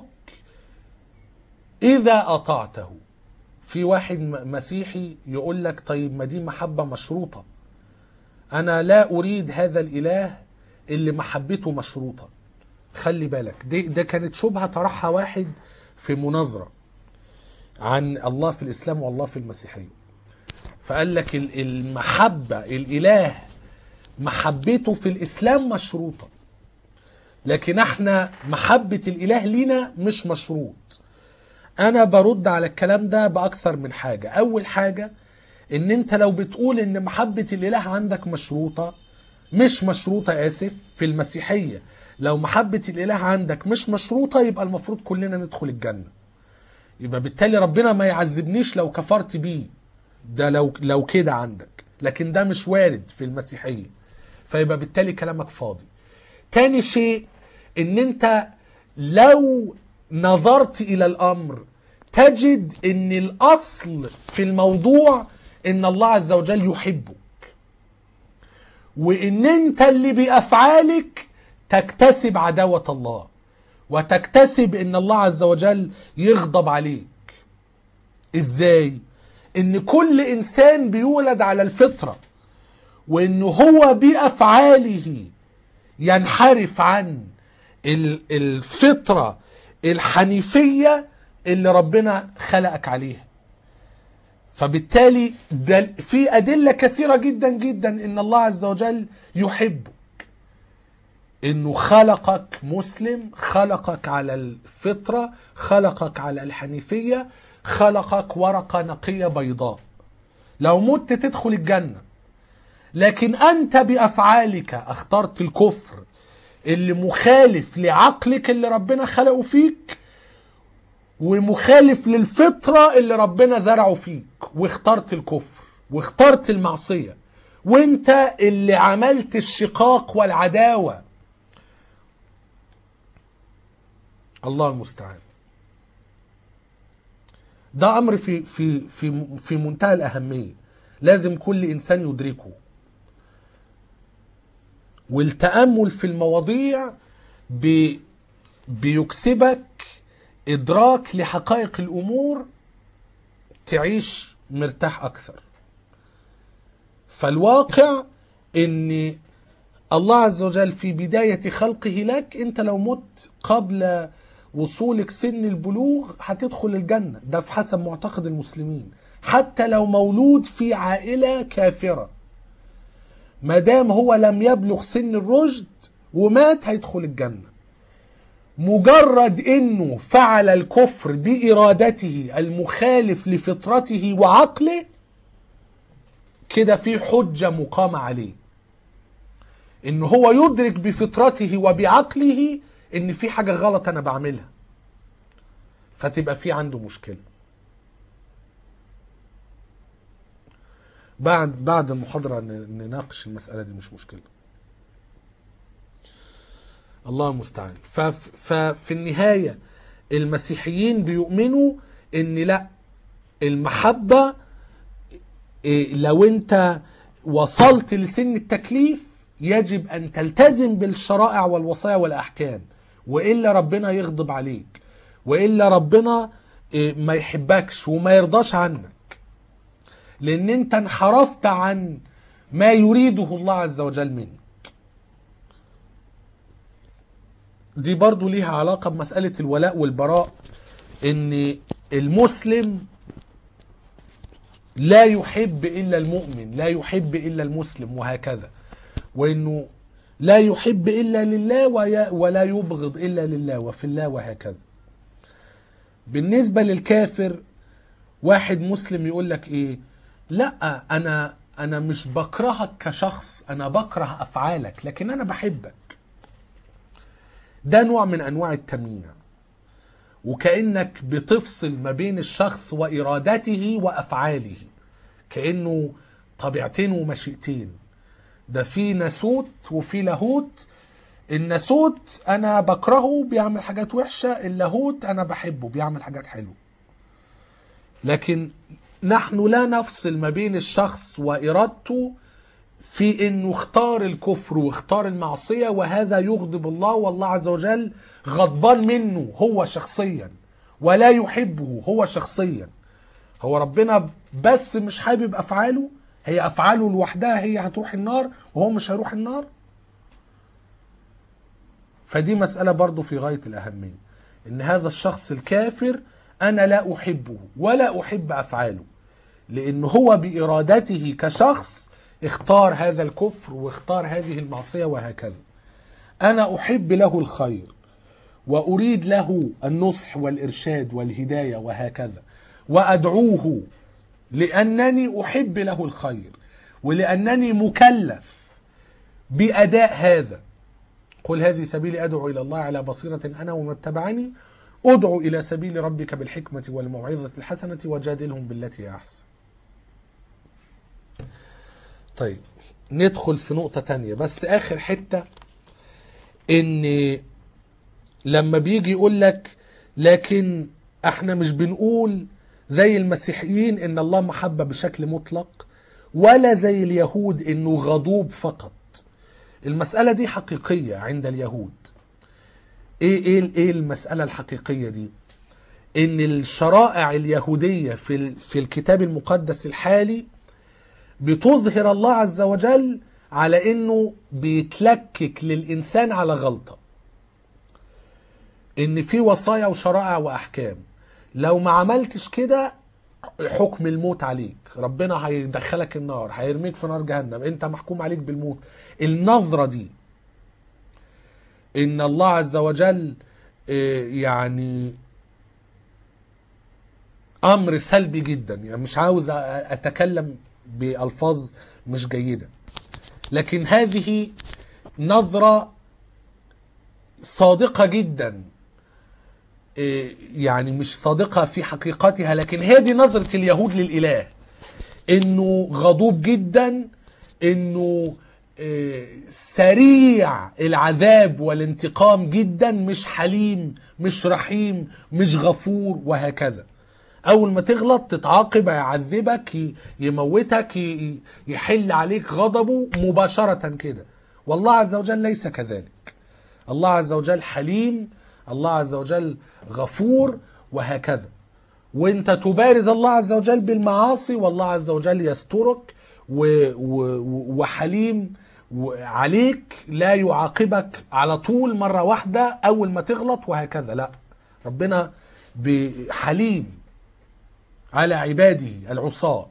اذا اطعته في واحد م- مسيحي يقول لك طيب ما دي محبة مشروطة أنا لا أريد هذا الإله اللي محبته مشروطة خلي بالك دي ده كانت شبهة طرحها واحد في مناظرة عن الله في الإسلام والله في المسيحية فقال لك ال- المحبة الإله محبته في الإسلام مشروطة لكن احنا محبة الإله لينا مش مشروط انا برد على الكلام ده باكثر من حاجه اول حاجه ان انت لو بتقول ان محبه الاله عندك مشروطه مش مشروطه اسف في المسيحيه لو محبه الاله عندك مش مشروطه يبقى المفروض كلنا ندخل الجنه يبقى بالتالي ربنا ما يعذبنيش لو كفرت بيه ده لو لو كده عندك لكن ده مش وارد في المسيحيه فيبقى بالتالي كلامك فاضي تاني شيء ان انت لو نظرت الى الامر تجد ان الاصل في الموضوع ان الله عز وجل يحبك وان انت اللي بافعالك تكتسب عداوة الله وتكتسب ان الله عز وجل يغضب عليك ازاي ان كل انسان بيولد على الفطره وان هو بافعاله ينحرف عن ال- الفطره الحنيفيه اللي ربنا خلقك عليها فبالتالي ده في ادله كثيره جدا جدا ان الله عز وجل يحبك انه خلقك مسلم خلقك على الفطره خلقك على الحنيفيه خلقك ورقه نقيه بيضاء لو مت تدخل الجنه لكن انت بافعالك اخترت الكفر اللي مخالف لعقلك اللي ربنا خلقه فيك ومخالف للفطره اللي ربنا زرعه فيك واخترت الكفر واخترت المعصيه وانت اللي عملت الشقاق والعداوه الله المستعان ده امر في في في في منتهى الاهميه لازم كل انسان يدركه والتامل في المواضيع بي بيكسبك ادراك لحقائق الامور تعيش مرتاح اكثر فالواقع ان الله عز وجل في بداية خلقه لك انت لو مت قبل وصولك سن البلوغ هتدخل الجنة ده في حسب معتقد المسلمين حتى لو مولود في عائلة كافرة ما دام هو لم يبلغ سن الرشد ومات هيدخل الجنة مجرد انه فعل الكفر بارادته المخالف لفطرته وعقله كده في حجة مقامة عليه ان هو يدرك بفطرته وبعقله ان في حاجة غلط انا بعملها فتبقى في عنده مشكلة بعد بعد المحاضرة ن- نناقش المسألة دي مش مشكلة الله المستعان فف- ففي النهاية المسيحيين بيؤمنوا ان لا المحبة إيه، لو انت وصلت لسن التكليف يجب ان تلتزم بالشرائع والوصايا والاحكام والا ربنا يغضب عليك والا ربنا إيه، ما يحبكش وما يرضاش عنك لان انت انحرفت عن ما يريده الله عز وجل منك دي برضو ليها علاقة بمسألة الولاء والبراء ان المسلم لا يحب الا المؤمن لا يحب الا المسلم وهكذا وانه لا يحب الا لله وي- ولا يبغض الا لله وفي الله وهكذا بالنسبه للكافر واحد مسلم يقول لك ايه لا انا انا مش بكرهك كشخص انا بكره افعالك لكن انا بحبك ده نوع من انواع التمييع وكانك بتفصل ما بين الشخص وارادته وافعاله كانه طبيعتين ومشيئتين ده في ناسوت وفي لاهوت الناسوت انا بكرهه بيعمل حاجات وحشه اللاهوت انا بحبه بيعمل حاجات حلوه لكن نحن لا نفصل ما بين الشخص وارادته في انه اختار الكفر واختار المعصيه وهذا يغضب الله والله عز وجل غضبان منه هو شخصيا ولا يحبه هو شخصيا هو ربنا بس مش حابب افعاله هي افعاله لوحدها هي هتروح النار وهو مش هيروح النار فدي مسألة برضو في غاية الأهمية إن هذا الشخص الكافر أنا لا أحبه ولا أحب أفعاله لأن هو بإرادته كشخص اختار هذا الكفر واختار هذه المعصية وهكذا أنا أحب له الخير وأريد له النصح والإرشاد والهداية وهكذا وأدعوه لأنني أحب له الخير ولأنني مكلف بأداء هذا قل هذه سبيلي أدعو إلى الله على بصيرة أنا ومن اتبعني ادعو إلى سبيل ربك بالحكمة والموعظة الحسنة وجادلهم بالتي هي أحسن طيب ندخل في نقطة تانية بس آخر حتة إن لما بيجي يقول لك لكن احنا مش بنقول زي المسيحيين ان الله محبة بشكل مطلق ولا زي اليهود انه غضوب فقط المسألة دي حقيقية عند اليهود ايه ايه ايه المساله الحقيقيه دي ان الشرائع اليهوديه في ال- في الكتاب المقدس الحالي بتظهر الله عز وجل على انه بيتلكك للانسان على غلطه ان في وصايا وشرائع واحكام لو ما عملتش كده حكم الموت عليك ربنا هيدخلك النار هيرميك في نار جهنم انت محكوم عليك بالموت النظرة دي ان الله عز وجل آه، يعني امر سلبي جدا يعني مش عاوز أ- اتكلم بالفاظ مش جيدة لكن هذه نظرة صادقة جدا إيه، يعني مش صادقة في حقيقتها لكن هي دي نظرة اليهود للإله إنه غضوب جدا إنه إيه، سريع العذاب والانتقام جدا مش حليم مش رحيم مش غفور وهكذا أول ما تغلط تتعاقب يعذبك ي- يموتك ي- يحل عليك غضبه مباشرة كده والله عز وجل ليس كذلك الله عز وجل حليم الله عز وجل غفور وهكذا وانت تبارز الله عز وجل بالمعاصي والله عز وجل يسترك و و وحليم عليك لا يعاقبك على طول مرة واحدة أول ما تغلط وهكذا لا ربنا ب- حليم على عباده العصاة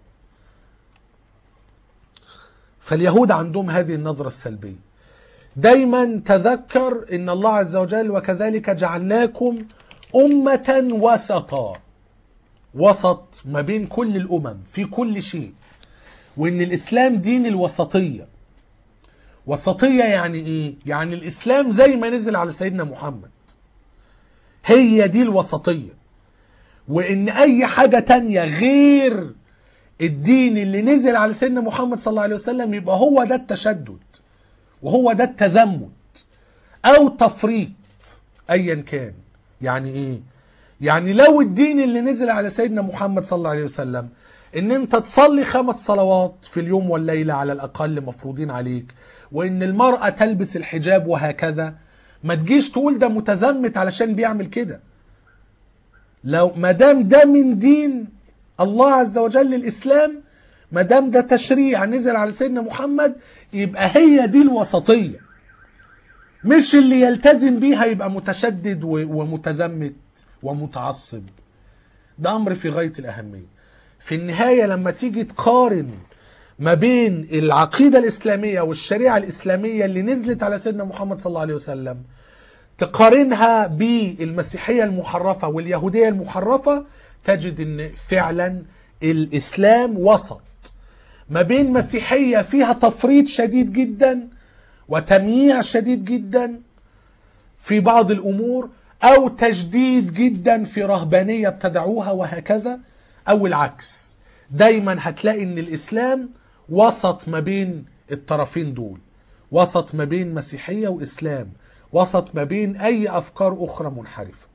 فاليهود عندهم هذه النظرة السلبية دايما تذكر ان الله عز وجل وكذلك جعلناكم أمة وسطا وسط ما بين كل الأمم في كل شيء وان الإسلام دين الوسطية وسطية يعني ايه؟ يعني الإسلام زي ما نزل على سيدنا محمد هي دي الوسطية وان اي حاجة تانية غير الدين اللي نزل على سيدنا محمد صلى الله عليه وسلم يبقى هو ده التشدد وهو ده التزمت او تفريط ايا كان يعني ايه يعني لو الدين اللي نزل على سيدنا محمد صلى الله عليه وسلم ان انت تصلي خمس صلوات في اليوم والليلة على الاقل مفروضين عليك وان المرأة تلبس الحجاب وهكذا ما تجيش تقول ده متزمت علشان بيعمل كده لو ما دام ده من دين الله عز وجل الاسلام ما دام ده تشريع نزل على سيدنا محمد يبقى هي دي الوسطيه مش اللي يلتزم بيها يبقى متشدد و- ومتزمت ومتعصب ده امر في غايه الاهميه في النهايه لما تيجي تقارن ما بين العقيده الاسلاميه والشريعه الاسلاميه اللي نزلت على سيدنا محمد صلى الله عليه وسلم تقارنها بالمسيحية المحرفة واليهودية المحرفة تجد ان فعلا الاسلام وسط ما بين مسيحية فيها تفريط شديد جدا وتمييع شديد جدا في بعض الامور او تجديد جدا في رهبانية ابتدعوها وهكذا او العكس دايما هتلاقي ان الاسلام وسط ما بين الطرفين دول وسط ما بين مسيحية واسلام وسط ما بين اي افكار اخرى منحرفة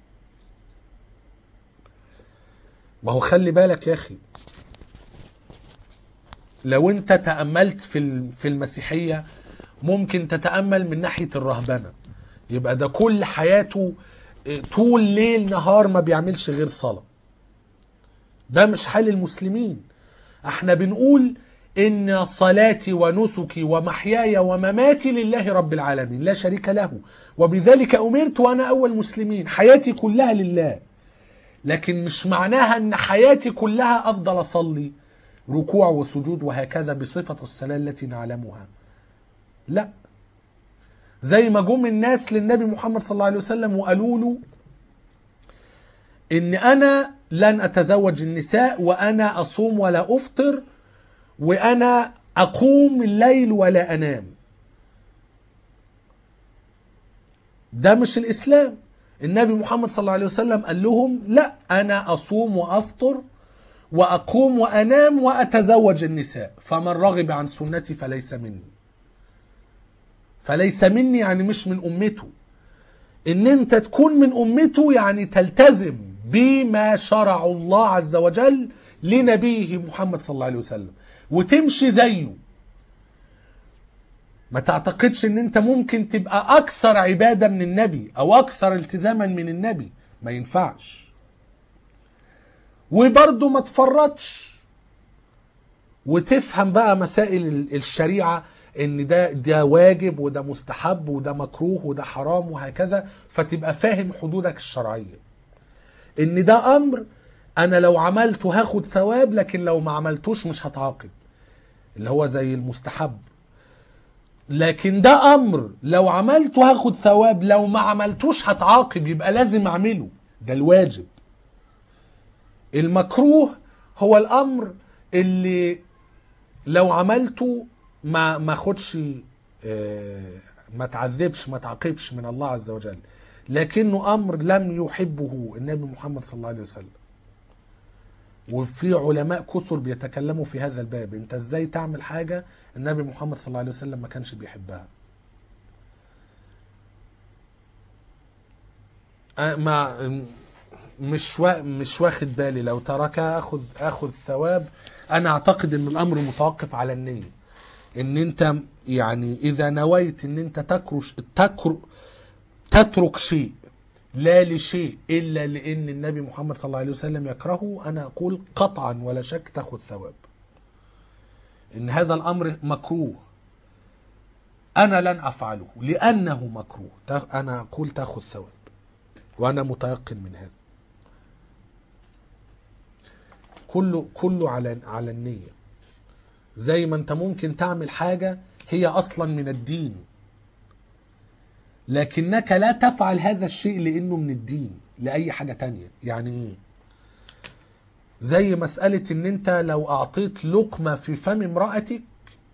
ما هو خلي بالك يا اخي لو انت تأملت في ال- في المسيحية ممكن تتأمل من ناحية الرهبنة يبقى ده كل حياته اه، طول ليل نهار ما بيعملش غير صلاة ده مش حال المسلمين احنا بنقول ان صلاتي ونسكي ومحياي ومماتي لله رب العالمين لا شريك له وبذلك امرت وانا اول مسلمين حياتي كلها لله لكن مش معناها ان حياتي كلها افضل اصلي ركوع وسجود وهكذا بصفة الصلاة التي نعلمها لا زي ما جم الناس للنبي محمد صلى الله عليه وسلم وقالوا له ان انا لن اتزوج النساء وانا اصوم ولا افطر وانا اقوم الليل ولا انام ده مش الاسلام النبي محمد صلى الله عليه وسلم قال لهم لا انا اصوم وافطر واقوم وانام واتزوج النساء فمن رغب عن سنتي فليس مني فليس مني يعني مش من امته ان انت تكون من امته يعني تلتزم بما شرع الله عز وجل لنبيه محمد صلى الله عليه وسلم وتمشي زيه ما تعتقدش ان انت ممكن تبقى اكثر عبادة من النبي او اكثر التزاما من النبي ما ينفعش وبرضه ما تفرطش وتفهم بقى مسائل ال- الشريعة ان ده ده واجب وده مستحب وده مكروه وده حرام وهكذا فتبقى فاهم حدودك الشرعية ان ده امر انا لو عملته هاخد ثواب لكن لو ما عملتوش مش هتعاقب اللي هو زي المستحب لكن ده امر لو عملته هاخد ثواب لو ما عملتوش هتعاقب يبقى لازم اعمله ده الواجب المكروه هو الامر اللي لو عملته ما ما خدش آه، ما تعذبش ما تعاقبش من الله عز وجل لكنه امر لم يحبه النبي محمد صلى الله عليه وسلم وفي علماء كثر بيتكلموا في هذا الباب انت ازاي تعمل حاجة النبي محمد صلى الله عليه وسلم ما كانش بيحبها أه، ما مش وا... مش واخد بالي لو تركها اخد اخد ثواب انا اعتقد ان الامر متوقف على النية ان انت يعني اذا نويت ان انت تكرش تكر تترك شيء لا لشيء الا لان النبي محمد صلى الله عليه وسلم يكرهه انا اقول قطعا ولا شك تاخذ ثواب ان هذا الامر مكروه انا لن افعله لانه مكروه تا- انا اقول تاخذ ثواب وانا متيقن من هذا كله كله على على النيه زي ما انت ممكن تعمل حاجه هي اصلا من الدين لكنك لا تفعل هذا الشيء لانه من الدين لاي حاجه تانية يعني ايه زي مساله ان انت لو اعطيت لقمه في فم امراتك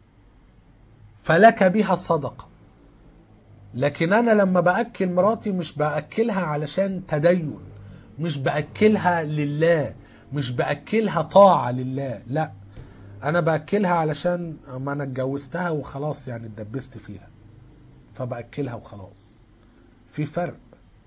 فلك بها صدقه لكن انا لما باكل مراتي مش باكلها علشان تدين مش باكلها لله مش باكلها طاعه لله لا انا باكلها علشان ما انا اتجوزتها وخلاص يعني اتدبست فيها فباكلها وخلاص في فرق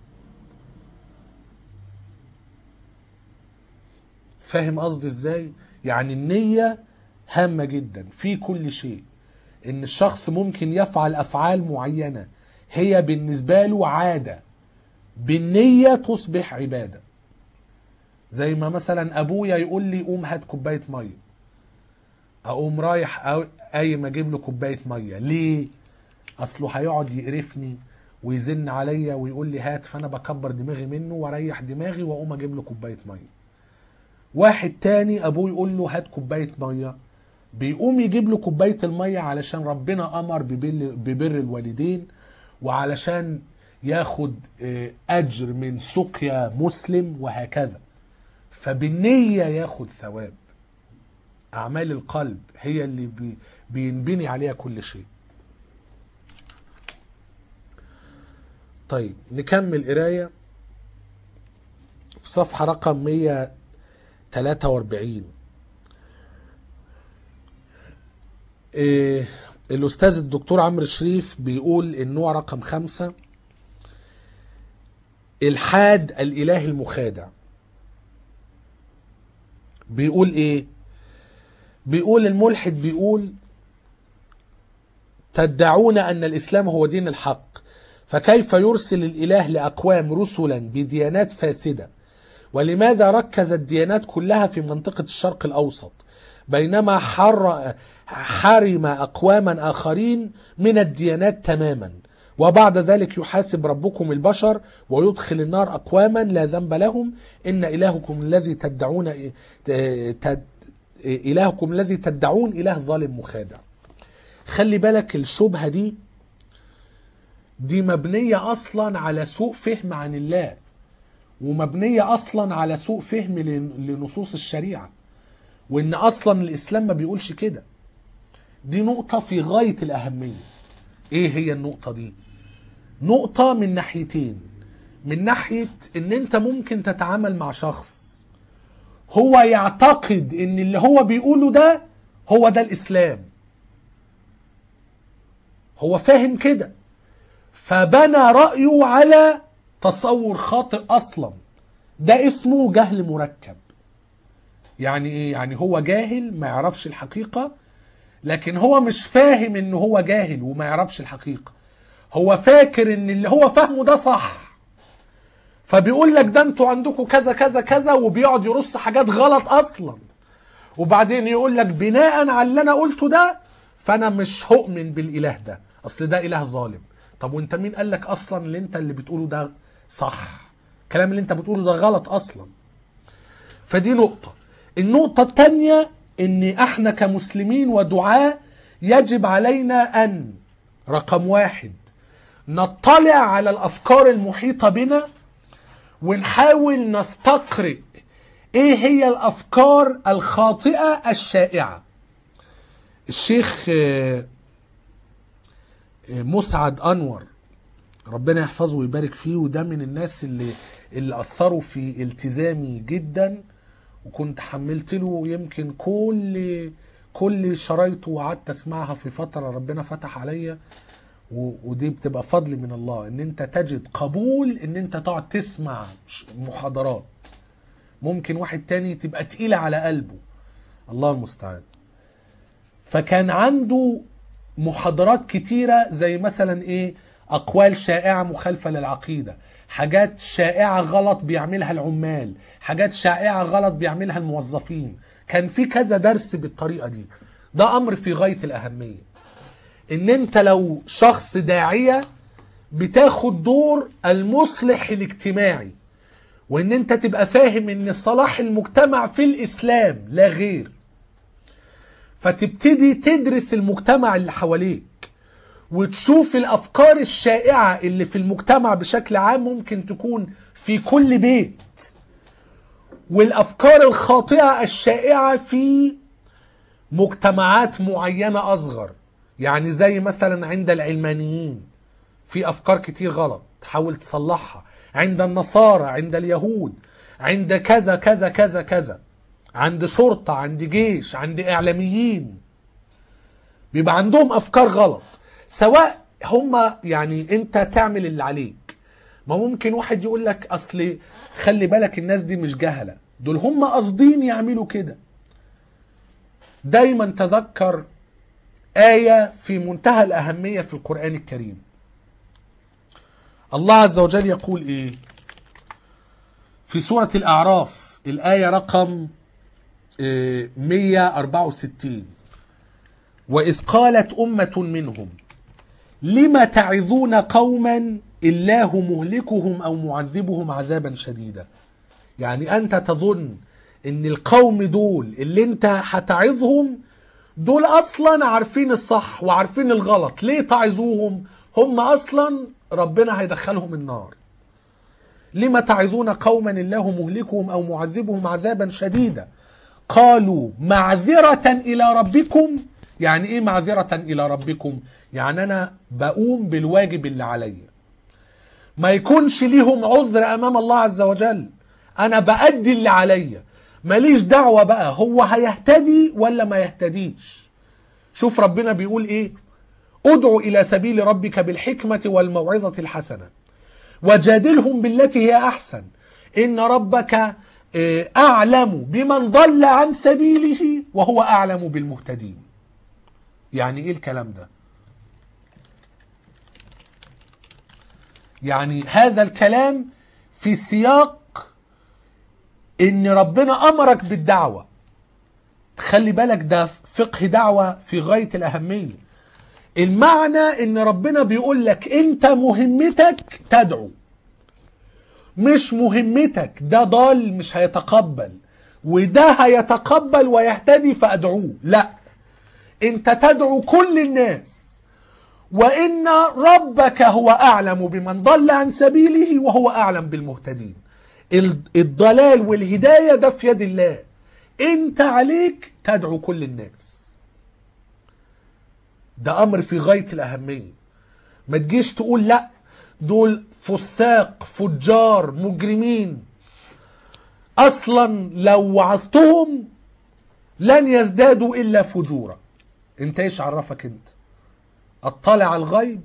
فاهم قصدي ازاي يعني النية هامة جدا في كل شيء ان الشخص ممكن يفعل افعال معينة هي بالنسبة له عادة بالنية تصبح عبادة زي ما مثلا ابويا يقول لي قوم هات كوباية مية اقوم رايح أو- قايم اجيب له كوباية مية ليه اصله هيقعد يقرفني ويزن عليا ويقول لي هات فانا بكبر دماغي منه واريح دماغي واقوم اجيب له كوبايه ميه واحد تاني ابوه يقول له هات كوبايه ميه بيقوم يجيب له كوبايه الميه علشان ربنا امر ببر, ببر الوالدين وعلشان ياخد آه، اجر من سقيا مسلم وهكذا فبالنيه ياخد ثواب اعمال القلب هي اللي بي بينبني عليها كل شيء طيب نكمل قرايه في صفحه رقم 143 إيه الاستاذ الدكتور عمرو شريف بيقول النوع رقم خمسة الحاد الاله المخادع بيقول ايه بيقول الملحد بيقول تدعون ان الاسلام هو دين الحق فكيف يرسل الاله لاقوام رسلا بديانات فاسده ولماذا ركز الديانات كلها في منطقه الشرق الاوسط بينما حر حرم اقواما اخرين من الديانات تماما وبعد ذلك يحاسب ربكم البشر ويدخل النار اقواما لا ذنب لهم ان الهكم الذي تدعون تد الهكم الذي تدعون اله ظالم مخادع خلي بالك الشبهه دي دي مبنيه اصلا على سوء فهم عن الله ومبنيه اصلا على سوء فهم لن- لنصوص الشريعه وان اصلا الاسلام ما بيقولش كده دي نقطه في غايه الاهميه ايه هي النقطه دي نقطه من ناحيتين من ناحيه ان انت ممكن تتعامل مع شخص هو يعتقد ان اللي هو بيقوله ده هو ده الاسلام هو فاهم كده فبنى رأيه على تصور خاطئ أصلا ده اسمه جهل مركب يعني ايه يعني هو جاهل ما يعرفش الحقيقة لكن هو مش فاهم ان هو جاهل وما يعرفش الحقيقة هو فاكر ان اللي هو فاهمه ده صح فبيقول لك ده انتوا عندكم كذا كذا كذا وبيقعد يرص حاجات غلط اصلا وبعدين يقول لك بناء على اللي انا قلته ده فانا مش هؤمن بالاله ده اصل ده اله ظالم طب وانت مين قال لك اصلا اللي انت اللي بتقوله ده صح الكلام اللي انت بتقوله ده غلط اصلا فدي نقطة النقطة الثانية ان احنا كمسلمين ودعاة يجب علينا ان رقم واحد نطلع على الافكار المحيطة بنا ونحاول نستقرئ ايه هي الافكار الخاطئة الشائعة الشيخ آه، آه، مسعد انور ربنا يحفظه ويبارك فيه وده من الناس اللي اللي اثروا في التزامي جدا وكنت حملت له يمكن كل كل شرايطه وقعدت اسمعها في فتره ربنا فتح عليا و- ودي بتبقى فضل من الله ان انت تجد قبول ان انت تقعد تسمع ش- محاضرات ممكن واحد تاني تبقى تقيلة على قلبه الله المستعان فكان عنده محاضرات كتيرة زي مثلا ايه اقوال شائعة مخالفة للعقيدة حاجات شائعة غلط بيعملها العمال حاجات شائعة غلط بيعملها الموظفين كان في كذا درس بالطريقة دي ده امر في غاية الاهمية ان انت لو شخص داعية بتاخد دور المصلح الاجتماعي وان انت تبقى فاهم ان صلاح المجتمع في الاسلام لا غير فتبتدي تدرس المجتمع اللي حواليك وتشوف الافكار الشائعة اللي في المجتمع بشكل عام ممكن تكون في كل بيت والافكار الخاطئة الشائعة في مجتمعات معينة اصغر يعني زي مثلا عند العلمانيين في افكار كتير غلط تحاول تصلحها عند النصارى عند اليهود عند كذا كذا كذا كذا عند شرطة عند جيش عند اعلاميين بيبقى عندهم افكار غلط سواء هم يعني انت تعمل اللي عليك ما ممكن واحد يقول لك اصل خلي بالك الناس دي مش جهلة دول هم قاصدين يعملوا كده دايما تذكر آية في منتهى الأهمية في القرآن الكريم الله عز وجل يقول إيه في سورة الأعراف الآية رقم آه، 164 وإذ قالت أمة منهم لم تعظون قوما الله مهلكهم أو معذبهم عذابا شديدا يعني أنت تظن إن القوم دول اللي أنت هتعظهم دول اصلا عارفين الصح وعارفين الغلط ليه تعظوهم هم اصلا ربنا هيدخلهم النار لما تعظون قوما الله مهلكهم او معذبهم عذابا شديدا قالوا معذرة الى ربكم يعني ايه معذرة الى ربكم يعني انا بقوم بالواجب اللي عليا ما يكونش ليهم عذر امام الله عز وجل انا بأدي اللي عليا ماليش دعوة بقى هو هيهتدي ولا ما يهتديش شوف ربنا بيقول ايه ادعو الى سبيل ربك بالحكمة والموعظة الحسنة وجادلهم بالتي هي احسن ان ربك آه، اعلم بمن ضل عن سبيله وهو اعلم بالمهتدين يعني ايه الكلام ده يعني هذا الكلام في سياق ان ربنا امرك بالدعوه خلي بالك ده فقه دعوه في غايه الاهميه المعنى ان ربنا بيقول لك انت مهمتك تدعو مش مهمتك ده ضال مش هيتقبل وده هيتقبل ويهتدي فادعوه لا انت تدعو كل الناس وان ربك هو اعلم بمن ضل عن سبيله وهو اعلم بالمهتدين ال- الضلال والهدايه ده في يد الله انت عليك تدعو كل الناس ده امر في غايه الاهميه ما تجيش تقول لا دول فساق فجار مجرمين اصلا لو وعظتهم لن يزدادوا الا فجورا انت ايش عرفك انت اطلع على الغيب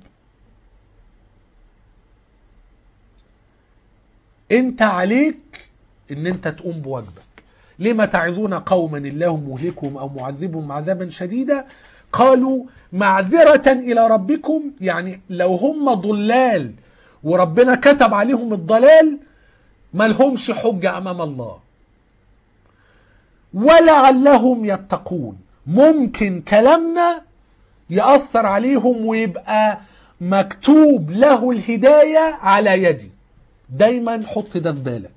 انت عليك ان انت تقوم بواجبك لما تعظون قوما الله مهلكهم او معذبهم عذابا شديدا قالوا معذرة إلى ربكم يعني لو هم ضلال وربنا كتب عليهم الضلال ما لهمش حجة أمام الله ولعلهم يتقون ممكن كلامنا يأثر عليهم ويبقى مكتوب له الهداية على يدي دايما حط ده في بالك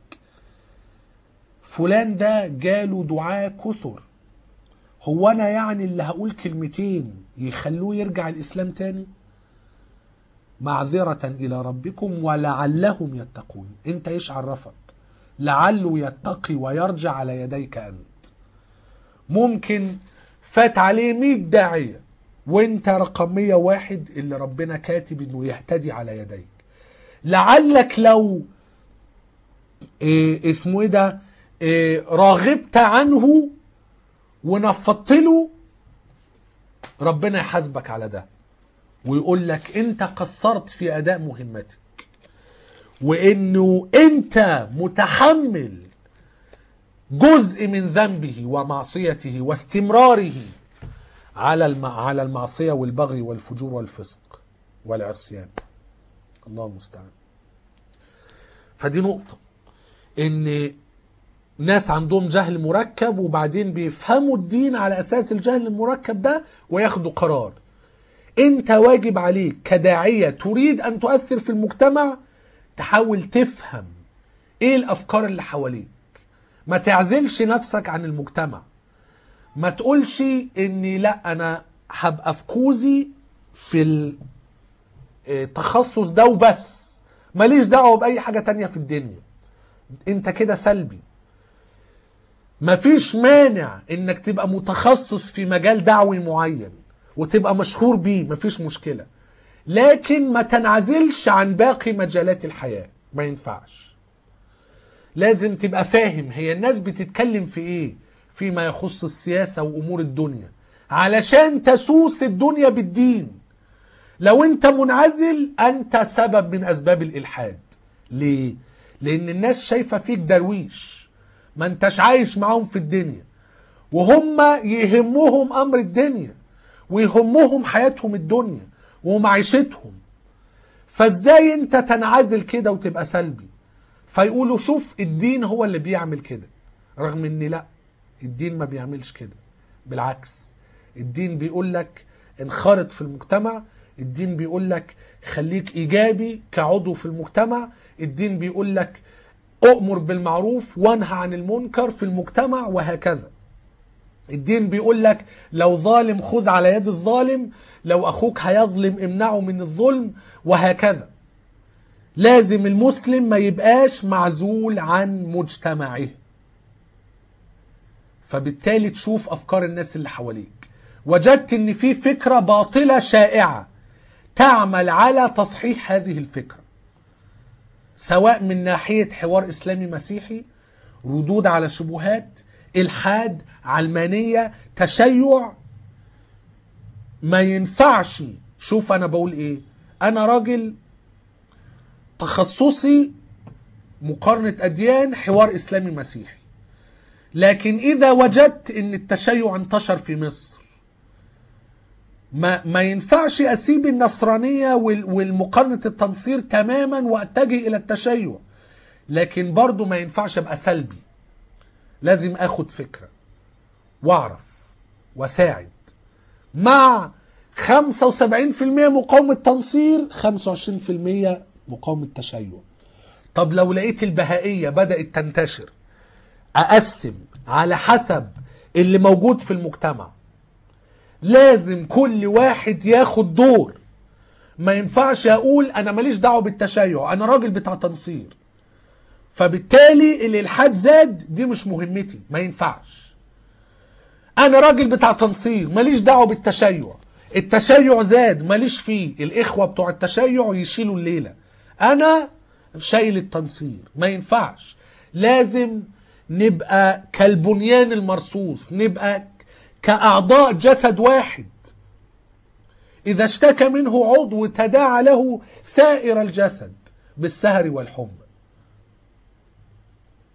فلان ده جاله دعاء كثر هو انا يعني اللي هقول كلمتين يخلوه يرجع الاسلام تاني معذرة الى ربكم ولعلهم يتقون انت ايش عرفك لعله يتقي ويرجع على يديك انت ممكن فات عليه 100 داعية وانت رقم 101 اللي ربنا كاتب انه يهتدي على يديك لعلك لو إيه اسمه ايه ده إيه راغبت عنه ونفضت له ربنا يحاسبك على ده ويقول لك انت قصرت في اداء مهمتك وانه انت متحمل جزء من ذنبه ومعصيته واستمراره على الم... على المعصيه والبغي والفجور والفسق والعصيان الله المستعان فدي نقطه ان ناس عندهم جهل مركب وبعدين بيفهموا الدين على اساس الجهل المركب ده وياخدوا قرار انت واجب عليك كداعيه تريد ان تؤثر في المجتمع تحاول تفهم ايه الافكار اللي حواليك ما تعزلش نفسك عن المجتمع ما تقولش اني لا انا هبقى في كوزي في التخصص ده وبس ماليش دعوه باي حاجه تانية في الدنيا انت كده سلبي مفيش مانع انك تبقى متخصص في مجال دعوي معين وتبقى مشهور بيه مفيش مشكله لكن ما تنعزلش عن باقي مجالات الحياه ما ينفعش لازم تبقى فاهم هي الناس بتتكلم في ايه فيما يخص السياسه وامور الدنيا علشان تسوس الدنيا بالدين لو انت منعزل انت سبب من اسباب الالحاد ليه لان الناس شايفه فيك درويش ما انتش عايش معاهم في الدنيا وهم يهمهم امر الدنيا ويهمهم حياتهم الدنيا ومعيشتهم فازاي انت تنعزل كده وتبقى سلبي فيقولوا شوف الدين هو اللي بيعمل كده رغم ان لا الدين ما بيعملش كده بالعكس الدين بيقول لك انخرط في المجتمع الدين بيقول لك خليك ايجابي كعضو في المجتمع الدين بيقول لك أؤمر بالمعروف وانهى عن المنكر في المجتمع وهكذا الدين بيقول لك لو ظالم خذ على يد الظالم لو أخوك هيظلم امنعه من الظلم وهكذا لازم المسلم ما يبقاش معزول عن مجتمعه فبالتالي تشوف أفكار الناس اللي حواليك وجدت ان في فكرة باطلة شائعة تعمل على تصحيح هذه الفكره سواء من ناحية حوار إسلامي مسيحي ردود على شبهات إلحاد علمانية تشيع ما ينفعش شوف أنا بقول إيه أنا راجل تخصصي مقارنة أديان حوار إسلامي مسيحي لكن إذا وجدت أن التشيع انتشر في مصر ما ما ينفعش اسيب النصرانيه والمقارنه التنصير تماما واتجه الى التشيع لكن برضو ما ينفعش ابقى سلبي لازم اخد فكره واعرف واساعد مع 75% مقاومه تنصير 25% مقاومه تشيع طب لو لقيت البهائيه بدات تنتشر اقسم على حسب اللي موجود في المجتمع لازم كل واحد ياخد دور ما ينفعش اقول انا ماليش دعوه بالتشيع انا راجل بتاع تنصير فبالتالي الالحاد زاد دي مش مهمتي ما ينفعش انا راجل بتاع تنصير ماليش دعوه بالتشيع التشيع زاد ماليش فيه الاخوه بتوع التشيع يشيلوا الليله انا شايل التنصير ما ينفعش لازم نبقى كالبنيان المرصوص نبقى كأعضاء جسد واحد إذا اشتكى منه عضو تداعى له سائر الجسد بالسهر والحمى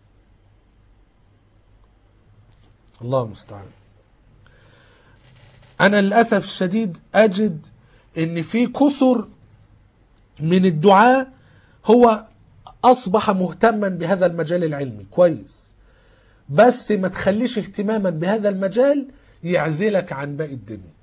الله المستعان انا للاسف الشديد اجد ان في كثر من الدعاة هو اصبح مهتما بهذا المجال العلمي كويس بس ما تخليش اهتماما بهذا المجال يعزلك عن باقي الدنيا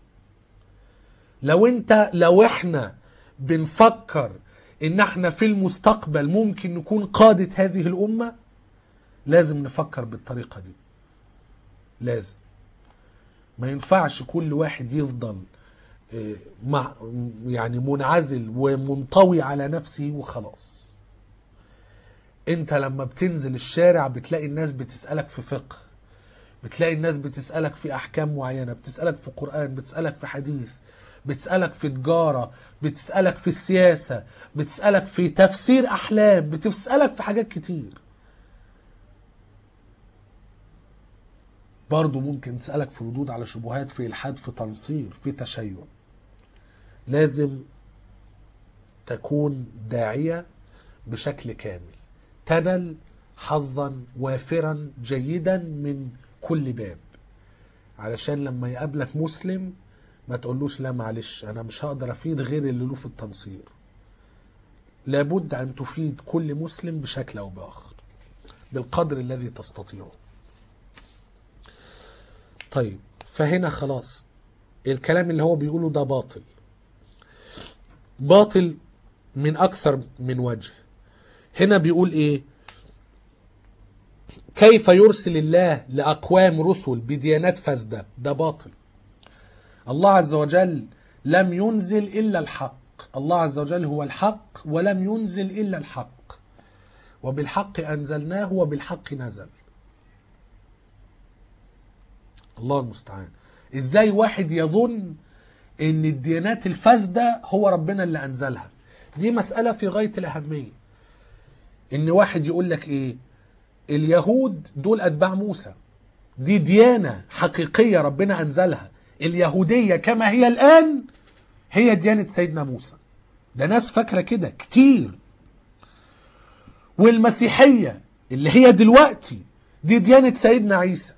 لو انت لو احنا بنفكر ان احنا في المستقبل ممكن نكون قادة هذه الامة لازم نفكر بالطريقة دي لازم ما ينفعش كل واحد يفضل آه، مع يعني منعزل ومنطوي على نفسه وخلاص انت لما بتنزل الشارع بتلاقي الناس بتسألك في فقه بتلاقي الناس بتسألك في أحكام معينة بتسألك في قرآن بتسألك في حديث بتسألك في تجارة بتسألك في السياسة بتسألك في تفسير أحلام بتسألك في حاجات كتير برضو ممكن تسألك في ردود على شبهات في إلحاد في تنصير في تشيع لازم تكون داعية بشكل كامل تنل حظا وافرا جيدا من كل باب علشان لما يقابلك مسلم ما تقولوش لا معلش انا مش هقدر افيد غير اللي له في التنصير لابد ان تفيد كل مسلم بشكل او باخر بالقدر الذي تستطيعه طيب فهنا خلاص الكلام اللي هو بيقوله ده باطل باطل من اكثر من وجه هنا بيقول ايه كيف يرسل الله لاقوام رسل بديانات فاسده ده باطل الله عز وجل لم ينزل الا الحق الله عز وجل هو الحق ولم ينزل الا الحق وبالحق انزلناه وبالحق نزل الله المستعان ازاي واحد يظن ان الديانات الفاسده هو ربنا اللي انزلها دي مساله في غايه الاهميه ان واحد يقول لك ايه اليهود دول اتباع موسى دي ديانه حقيقيه ربنا انزلها اليهوديه كما هي الان هي ديانه سيدنا موسى ده ناس فاكره كده كتير والمسيحيه اللي هي دلوقتي دي ديانه سيدنا عيسى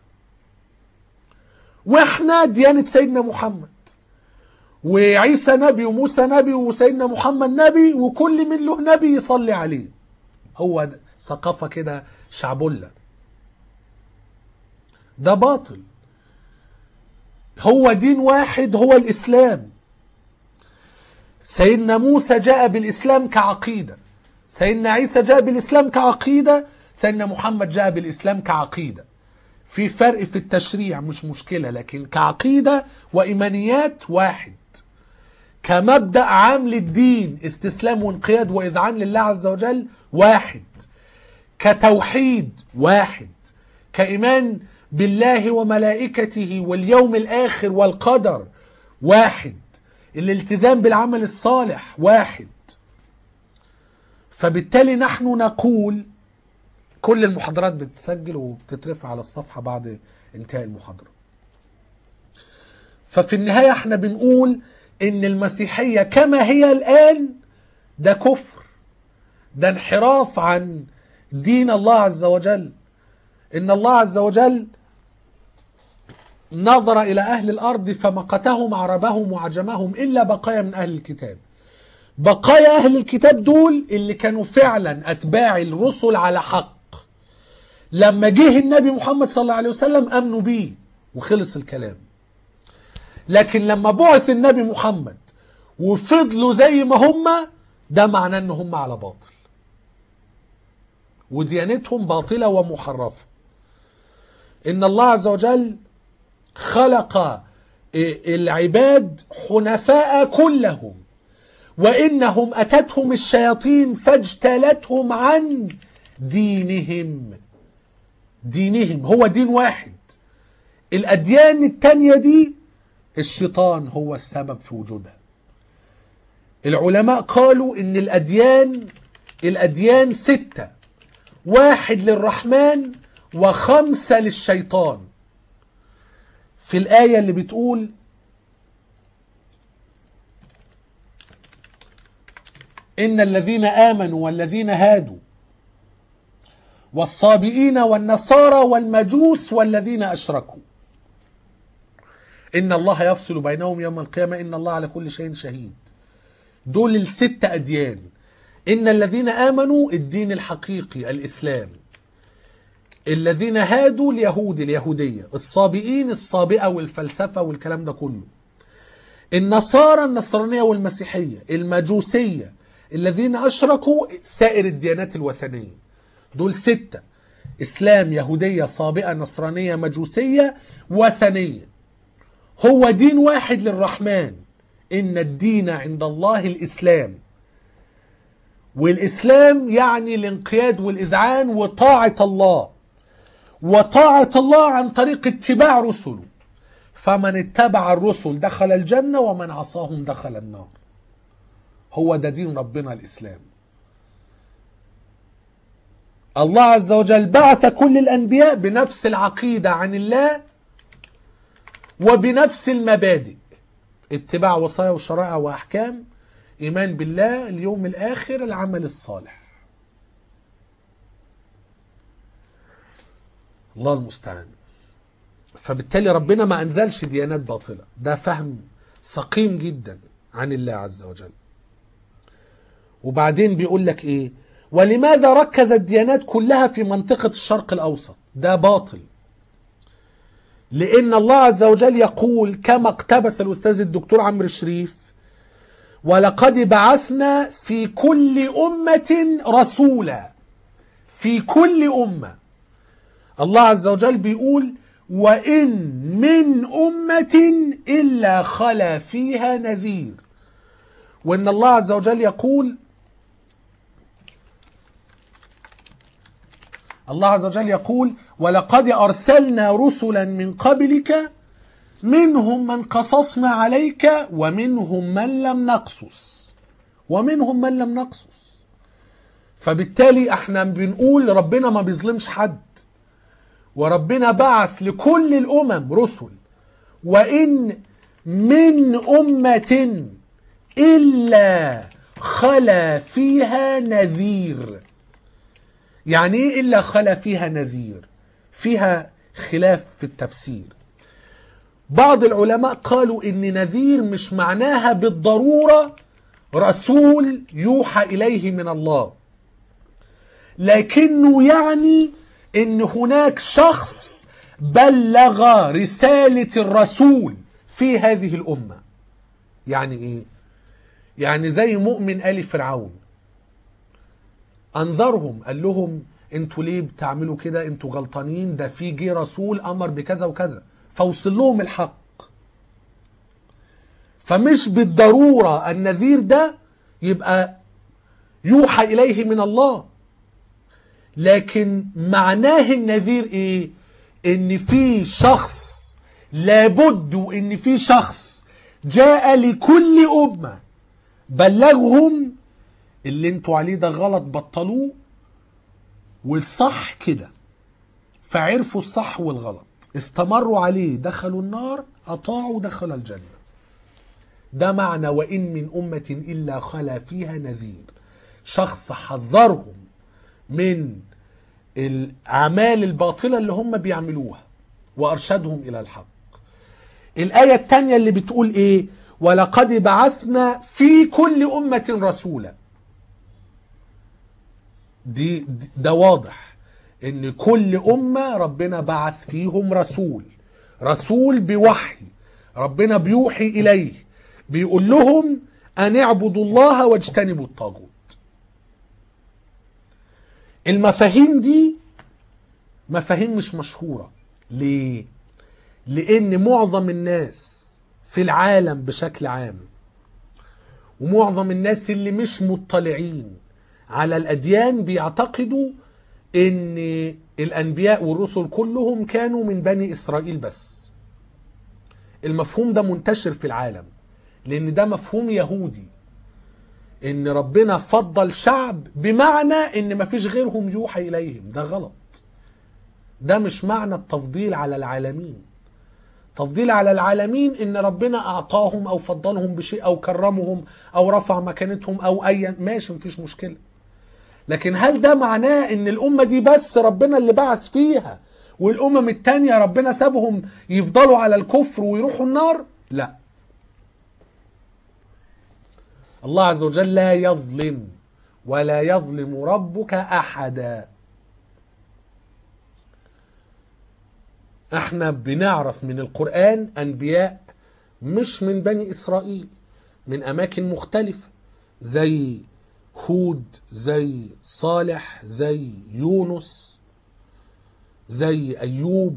واحنا ديانه سيدنا محمد وعيسى نبي وموسى نبي وسيدنا محمد نبي وكل من له نبي يصلي عليه هو ده ثقافة كده شعبلة ده باطل هو دين واحد هو الإسلام سيدنا موسى جاء بالإسلام كعقيدة سيدنا عيسى جاء بالإسلام كعقيدة سيدنا محمد جاء بالإسلام كعقيدة في فرق في التشريع مش مشكلة لكن كعقيدة وإيمانيات واحد كمبدأ عام للدين استسلام وانقياد وإذعان لله عز وجل واحد كتوحيد واحد كإيمان بالله وملائكته واليوم الآخر والقدر واحد الالتزام بالعمل الصالح واحد فبالتالي نحن نقول كل المحاضرات بتتسجل وبتترفع على الصفحة بعد انتهاء المحاضرة ففي النهاية احنا بنقول ان المسيحية كما هي الآن ده كفر ده انحراف عن دين الله عز وجل ان الله عز وجل نظر الى اهل الارض فمقتهم عربهم وعجمهم الا بقايا من اهل الكتاب بقايا اهل الكتاب دول اللي كانوا فعلا اتباع الرسل على حق لما جه النبي محمد صلى الله عليه وسلم امنوا بيه وخلص الكلام لكن لما بعث النبي محمد وفضلوا زي ما هم ده معناه ان هم على باطل وديانتهم باطله ومحرفه ان الله عز وجل خلق العباد حنفاء كلهم وانهم اتتهم الشياطين فاجتالتهم عن دينهم دينهم هو دين واحد الاديان التانية دي الشيطان هو السبب في وجودها العلماء قالوا ان الاديان الاديان سته واحد للرحمن وخمسه للشيطان في الايه اللي بتقول ان الذين امنوا والذين هادوا والصابئين والنصارى والمجوس والذين اشركوا ان الله يفصل بينهم يوم القيامه ان الله على كل شيء شهيد دول الست اديان ان الذين امنوا الدين الحقيقي الاسلام الذين هادوا اليهود اليهوديه الصابئين الصابئه والفلسفه والكلام ده كله النصارى النصرانيه والمسيحيه المجوسيه الذين اشركوا سائر الديانات الوثنيه دول سته اسلام يهوديه صابئه نصرانيه مجوسيه وثنيه هو دين واحد للرحمن ان الدين عند الله الاسلام والاسلام يعني الانقياد والاذعان وطاعه الله وطاعه الله عن طريق اتباع رسله فمن اتبع الرسل دخل الجنه ومن عصاهم دخل النار هو ده دين ربنا الاسلام الله عز وجل بعث كل الانبياء بنفس العقيده عن الله وبنفس المبادئ اتباع وصايا وشرائع واحكام ايمان بالله اليوم الاخر العمل الصالح الله المستعان فبالتالي ربنا ما انزلش ديانات باطله ده فهم سقيم جدا عن الله عز وجل وبعدين بيقول لك ايه ولماذا ركز الديانات كلها في منطقه الشرق الاوسط ده باطل لان الله عز وجل يقول كما اقتبس الاستاذ الدكتور عمرو شريف ولقد بعثنا في كل امه رسولا في كل امه الله عز وجل بيقول وان من امه الا خلا فيها نذير وان الله عز وجل يقول الله عز وجل يقول ولقد ارسلنا رسلا من قبلك منهم من قصصنا عليك ومنهم من لم نقصص ومنهم من لم نقصص فبالتالي احنا بنقول ربنا ما بيظلمش حد وربنا بعث لكل الامم رسل وان من امه الا خلا فيها نذير يعني ايه الا خلا فيها نذير فيها خلاف في التفسير بعض العلماء قالوا ان نذير مش معناها بالضروره رسول يوحى اليه من الله لكنه يعني ان هناك شخص بلغ رساله الرسول في هذه الامه يعني ايه يعني زي مؤمن ال فرعون انذرهم قال لهم انتوا ليه بتعملوا كده انتوا غلطانين ده في جه رسول امر بكذا وكذا فوصل لهم الحق فمش بالضروره النذير ده يبقى يوحى اليه من الله لكن معناه النذير ايه ان في شخص لابد ان في شخص جاء لكل امه بلغهم اللي انتوا عليه ده غلط بطلوه والصح كده فعرفوا الصح والغلط استمروا عليه دخلوا النار اطاعوا دخل الجنه ده معنى وان من امه الا خلا فيها نذير شخص حذرهم من الاعمال الباطله اللي هم بيعملوها وارشدهم الى الحق الايه الثانيه اللي بتقول ايه ولقد بعثنا في كل امه رسولا دي ده واضح ان كل امه ربنا بعث فيهم رسول رسول بوحي ربنا بيوحي اليه بيقول لهم ان اعبدوا الله واجتنبوا الطاغوت المفاهيم دي مفاهيم مش مشهوره ليه لان معظم الناس في العالم بشكل عام ومعظم الناس اللي مش مطلعين على الاديان بيعتقدوا ان الانبياء والرسل كلهم كانوا من بني اسرائيل بس المفهوم ده منتشر في العالم لان ده مفهوم يهودي ان ربنا فضل شعب بمعنى ان مفيش غيرهم يوحى اليهم ده غلط ده مش معنى التفضيل على العالمين تفضيل على العالمين ان ربنا اعطاهم او فضلهم بشيء او كرمهم او رفع مكانتهم او ايا ماشي مفيش مشكله لكن هل ده معناه ان الامه دي بس ربنا اللي بعث فيها والامم التانية ربنا سابهم يفضلوا على الكفر ويروحوا النار لا الله عز وجل لا يظلم ولا يظلم ربك احدا احنا بنعرف من القرآن انبياء مش من بني اسرائيل من اماكن مختلفة زي هود زي صالح زي يونس زي ايوب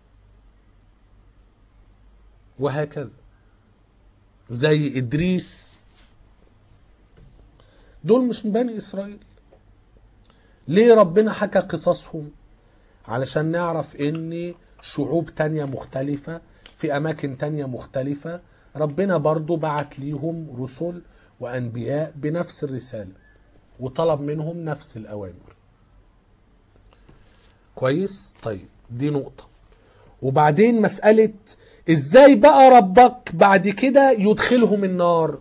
وهكذا زي ادريس دول مش من بني اسرائيل ليه ربنا حكى قصصهم علشان نعرف ان شعوب تانية مختلفة في اماكن تانية مختلفة ربنا برضو بعت ليهم رسل وانبياء بنفس الرسالة وطلب منهم نفس الاوامر كويس طيب دي نقطة وبعدين مسألة ازاي بقى ربك بعد كده يدخلهم النار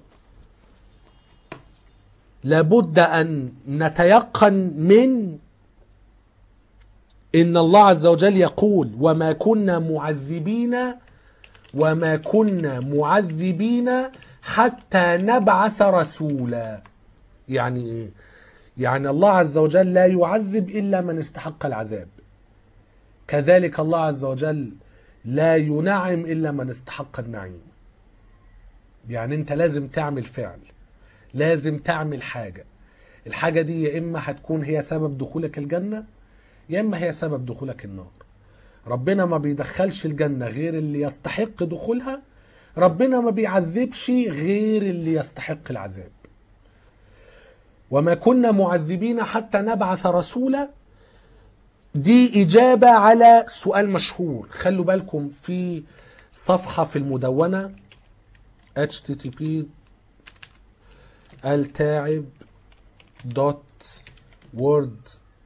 لابد ان نتيقن من ان الله عز وجل يقول وما كنا معذبين وما كنا معذبين حتى نبعث رسولا يعني ايه يعني الله عز وجل لا يعذب الا من استحق العذاب كذلك الله عز وجل لا ينعم الا من استحق النعيم يعني انت لازم تعمل فعل لازم تعمل حاجة الحاجة دي يا إما هتكون هي سبب دخولك الجنة يا إما هي سبب دخولك النار ربنا ما بيدخلش الجنة غير اللي يستحق دخولها ربنا ما بيعذبش غير اللي يستحق العذاب وما كنا معذبين حتى نبعث رسولا دي إجابة على سؤال مشهور خلوا بالكم في صفحة في المدونة http التاعب دوت وورد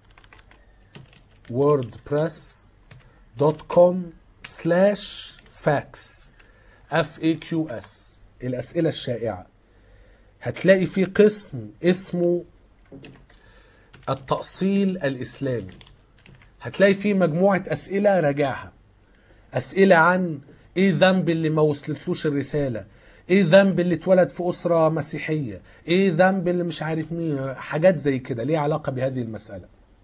ووردبريس دوت كوم سلاش فاكس اف اي كيو اس الاسئله الشائعه هتلاقي في قسم اسمه التأصيل الإسلامي هتلاقي فيه مجموعة أسئلة راجعها أسئلة عن إيه ذنب اللي ما وصلتلوش الرسالة ايه ذنب اللي اتولد في اسره مسيحيه ايه ذنب اللي مش عارف مين حاجات زي كده ليه علاقه بهذه المساله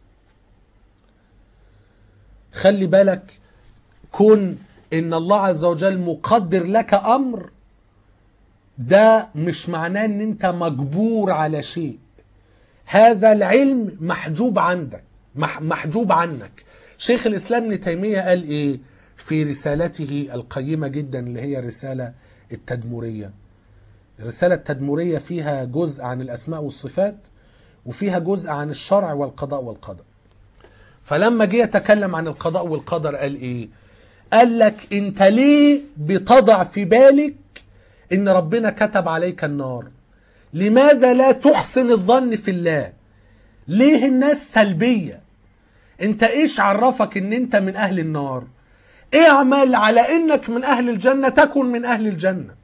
خلي بالك كون ان الله عز وجل مقدر لك امر ده مش معناه ان انت مجبور على شيء هذا العلم محجوب عندك مح محجوب عنك شيخ الاسلام ابن تيميه قال ايه في رسالته القيمه جدا اللي هي الرساله التدمرية الرسالة التدمرية فيها جزء عن الأسماء والصفات وفيها جزء عن الشرع والقضاء والقدر فلما جه يتكلم عن القضاء والقدر قال ايه قال لك انت ليه بتضع في بالك ان ربنا كتب عليك النار لماذا لا تحسن الظن في الله ليه الناس سلبية انت ايش عرفك ان انت من اهل النار اعمل على انك من اهل الجنة تكن من اهل الجنة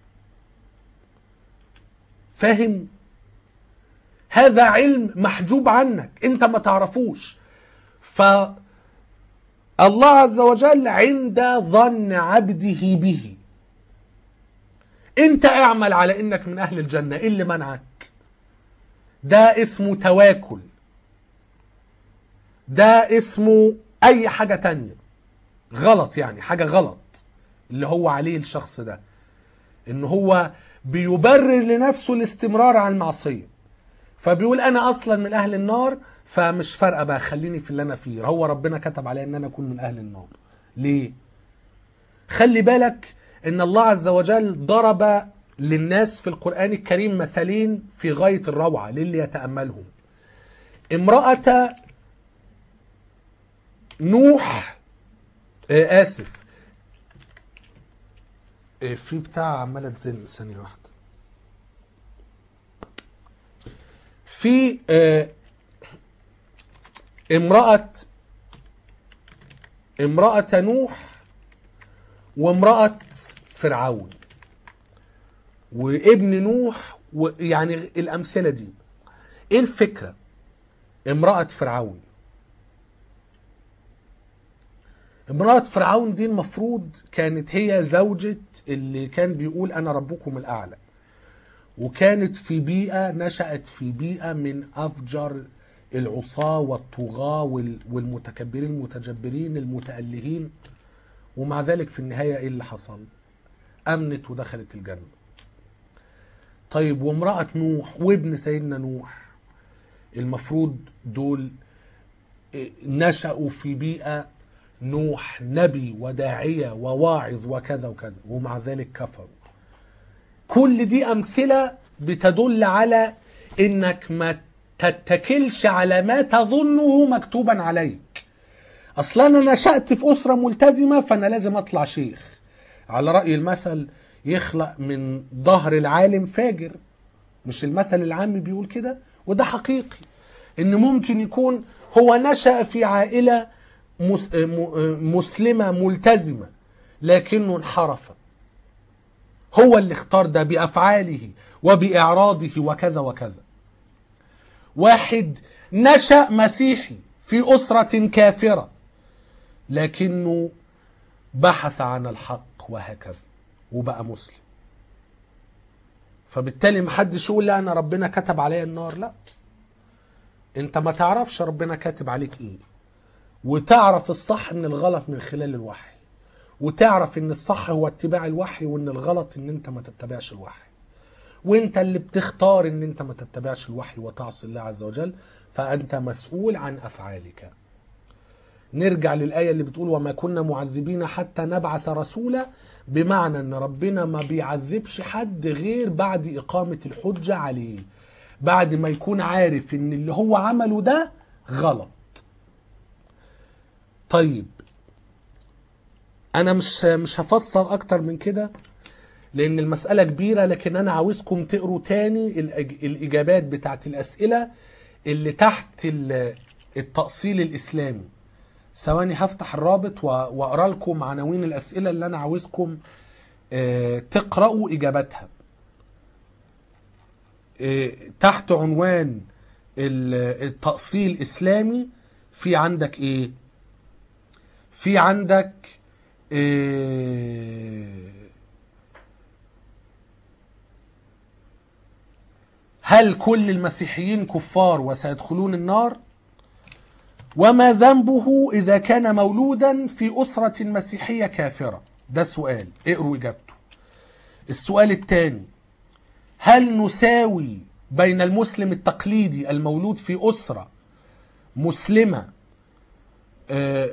فاهم هذا علم محجوب عنك انت ما تعرفوش فالله عز وجل عند ظن عبده به انت اعمل على انك من اهل الجنة ايه اللي منعك ده اسمه تواكل ده اسمه اي حاجة تانية غلط يعني حاجة غلط اللي هو عليه الشخص ده ان هو بيبرر لنفسه الاستمرار على المعصية فبيقول انا اصلا من اهل النار فمش فارقة بقى خليني في اللي انا فيه هو ربنا كتب عليا ان انا اكون من اهل النار ليه خلي بالك ان الله عز وجل ضرب للناس في القرآن الكريم مثلين في غاية الروعة للي يتأملهم امرأة نوح آه آسف آه في بتاع عمالة تزن ثانية واحدة في آه امرأة امرأة نوح وامرأة فرعون وابن نوح ويعني الأمثلة دي ايه الفكرة امرأة فرعون امرأة فرعون دي المفروض كانت هي زوجة اللي كان بيقول أنا ربكم الأعلى وكانت في بيئة نشأت في بيئة من أفجر العصاة والطغاة وال- والمتكبرين المتجبرين المتألهين ومع ذلك في النهاية إيه اللي حصل أمنت ودخلت الجنة طيب وامرأة نوح وابن سيدنا نوح المفروض دول إيه، نشأوا في بيئة نوح نبي وداعية وواعظ وكذا وكذا ومع ذلك كفروا كل دي أمثلة بتدل على إنك ما تتكلش على ما تظنه مكتوبا عليك أصلا أنا نشأت في أسرة ملتزمة فأنا لازم أطلع شيخ على رأي المثل يخلق من ظهر العالم فاجر مش المثل العام بيقول كده وده حقيقي ان ممكن يكون هو نشأ في عائلة مس- م- مسلمة ملتزمة لكنه انحرف هو اللي اختار ده بأفعاله وبإعراضه وكذا وكذا واحد نشأ مسيحي في أسرة كافرة لكنه بحث عن الحق وهكذا وبقى مسلم فبالتالي محدش يقول لا انا ربنا كتب عليا النار لا انت ما تعرفش ربنا كاتب عليك ايه وتعرف الصح من الغلط من خلال الوحي وتعرف ان الصح هو اتباع الوحي وان الغلط ان انت ما تتبعش الوحي وانت اللي بتختار ان انت ما تتبعش الوحي وتعصي الله عز وجل فانت مسؤول عن افعالك نرجع للآية اللي بتقول وما كنا معذبين حتى نبعث رسولا بمعنى ان ربنا ما بيعذبش حد غير بعد إقامة الحجة عليه بعد ما يكون عارف ان اللي هو عمله ده غلط طيب انا مش مش هفصل اكتر من كده لان المسألة كبيرة لكن انا عاوزكم تقروا تاني الأج- الاجابات بتاعت الاسئلة اللي تحت ال- التأصيل الاسلامي ثواني هفتح الرابط و- واقرا لكم عناوين الاسئله اللي انا عاوزكم آه، تقراوا اجاباتها آه، تحت عنوان ال- التأصيل الاسلامي في عندك ايه في عندك آه، هل كل المسيحيين كفار وسيدخلون النار وما ذنبه إذا كان مولودا في أسرة مسيحية كافرة ده سؤال اقروا إجابته السؤال الثاني هل نساوي بين المسلم التقليدي المولود في أسرة مسلمة آه،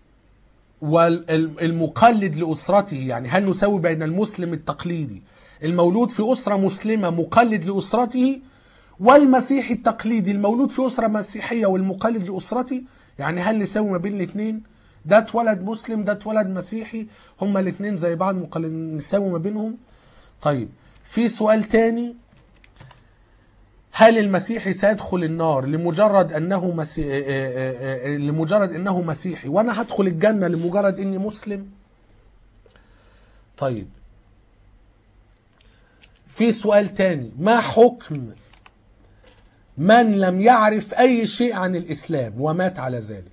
والمقلد لأسرته يعني هل نساوي بين المسلم التقليدي المولود في أسرة مسلمة مقلد لأسرته والمسيحي التقليدي المولود في أسرة مسيحية والمقلد لأسرته يعني هل نساوي ما بين الاثنين ده اتولد مسلم ده اتولد مسيحي هما الاثنين زي بعض مقلد نساوي ما بينهم طيب في سؤال تاني هل المسيحي سيدخل النار لمجرد انه مسي... آه، آه، آه، لمجرد انه مسيحي وانا هدخل الجنه لمجرد اني مسلم طيب في سؤال تاني ما حكم من لم يعرف اي شيء عن الاسلام ومات على ذلك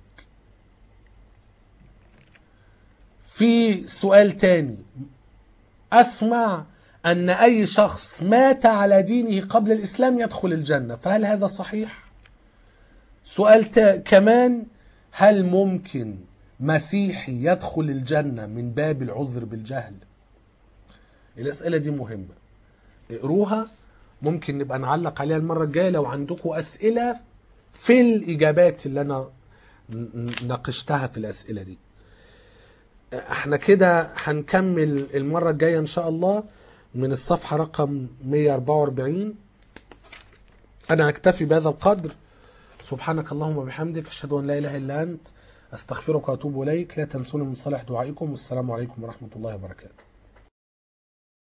في سؤال تاني اسمع ان اي شخص مات على دينه قبل الاسلام يدخل الجنه فهل هذا صحيح سؤال تا- كمان هل ممكن مسيحي يدخل الجنه من باب العذر بالجهل الاسئله دي مهمه اقروها ممكن نبقى نعلق عليها المره الجايه لو عندكم اسئله في الاجابات اللي انا ن- ن- ناقشتها في الاسئله دي احنا كده هنكمل المره الجايه ان شاء الله من الصفحه رقم 144 انا اكتفي بهذا القدر سبحانك اللهم وبحمدك اشهد ان لا اله الا انت استغفرك واتوب اليك لا تنسوني من صالح دعائكم والسلام عليكم ورحمه الله وبركاته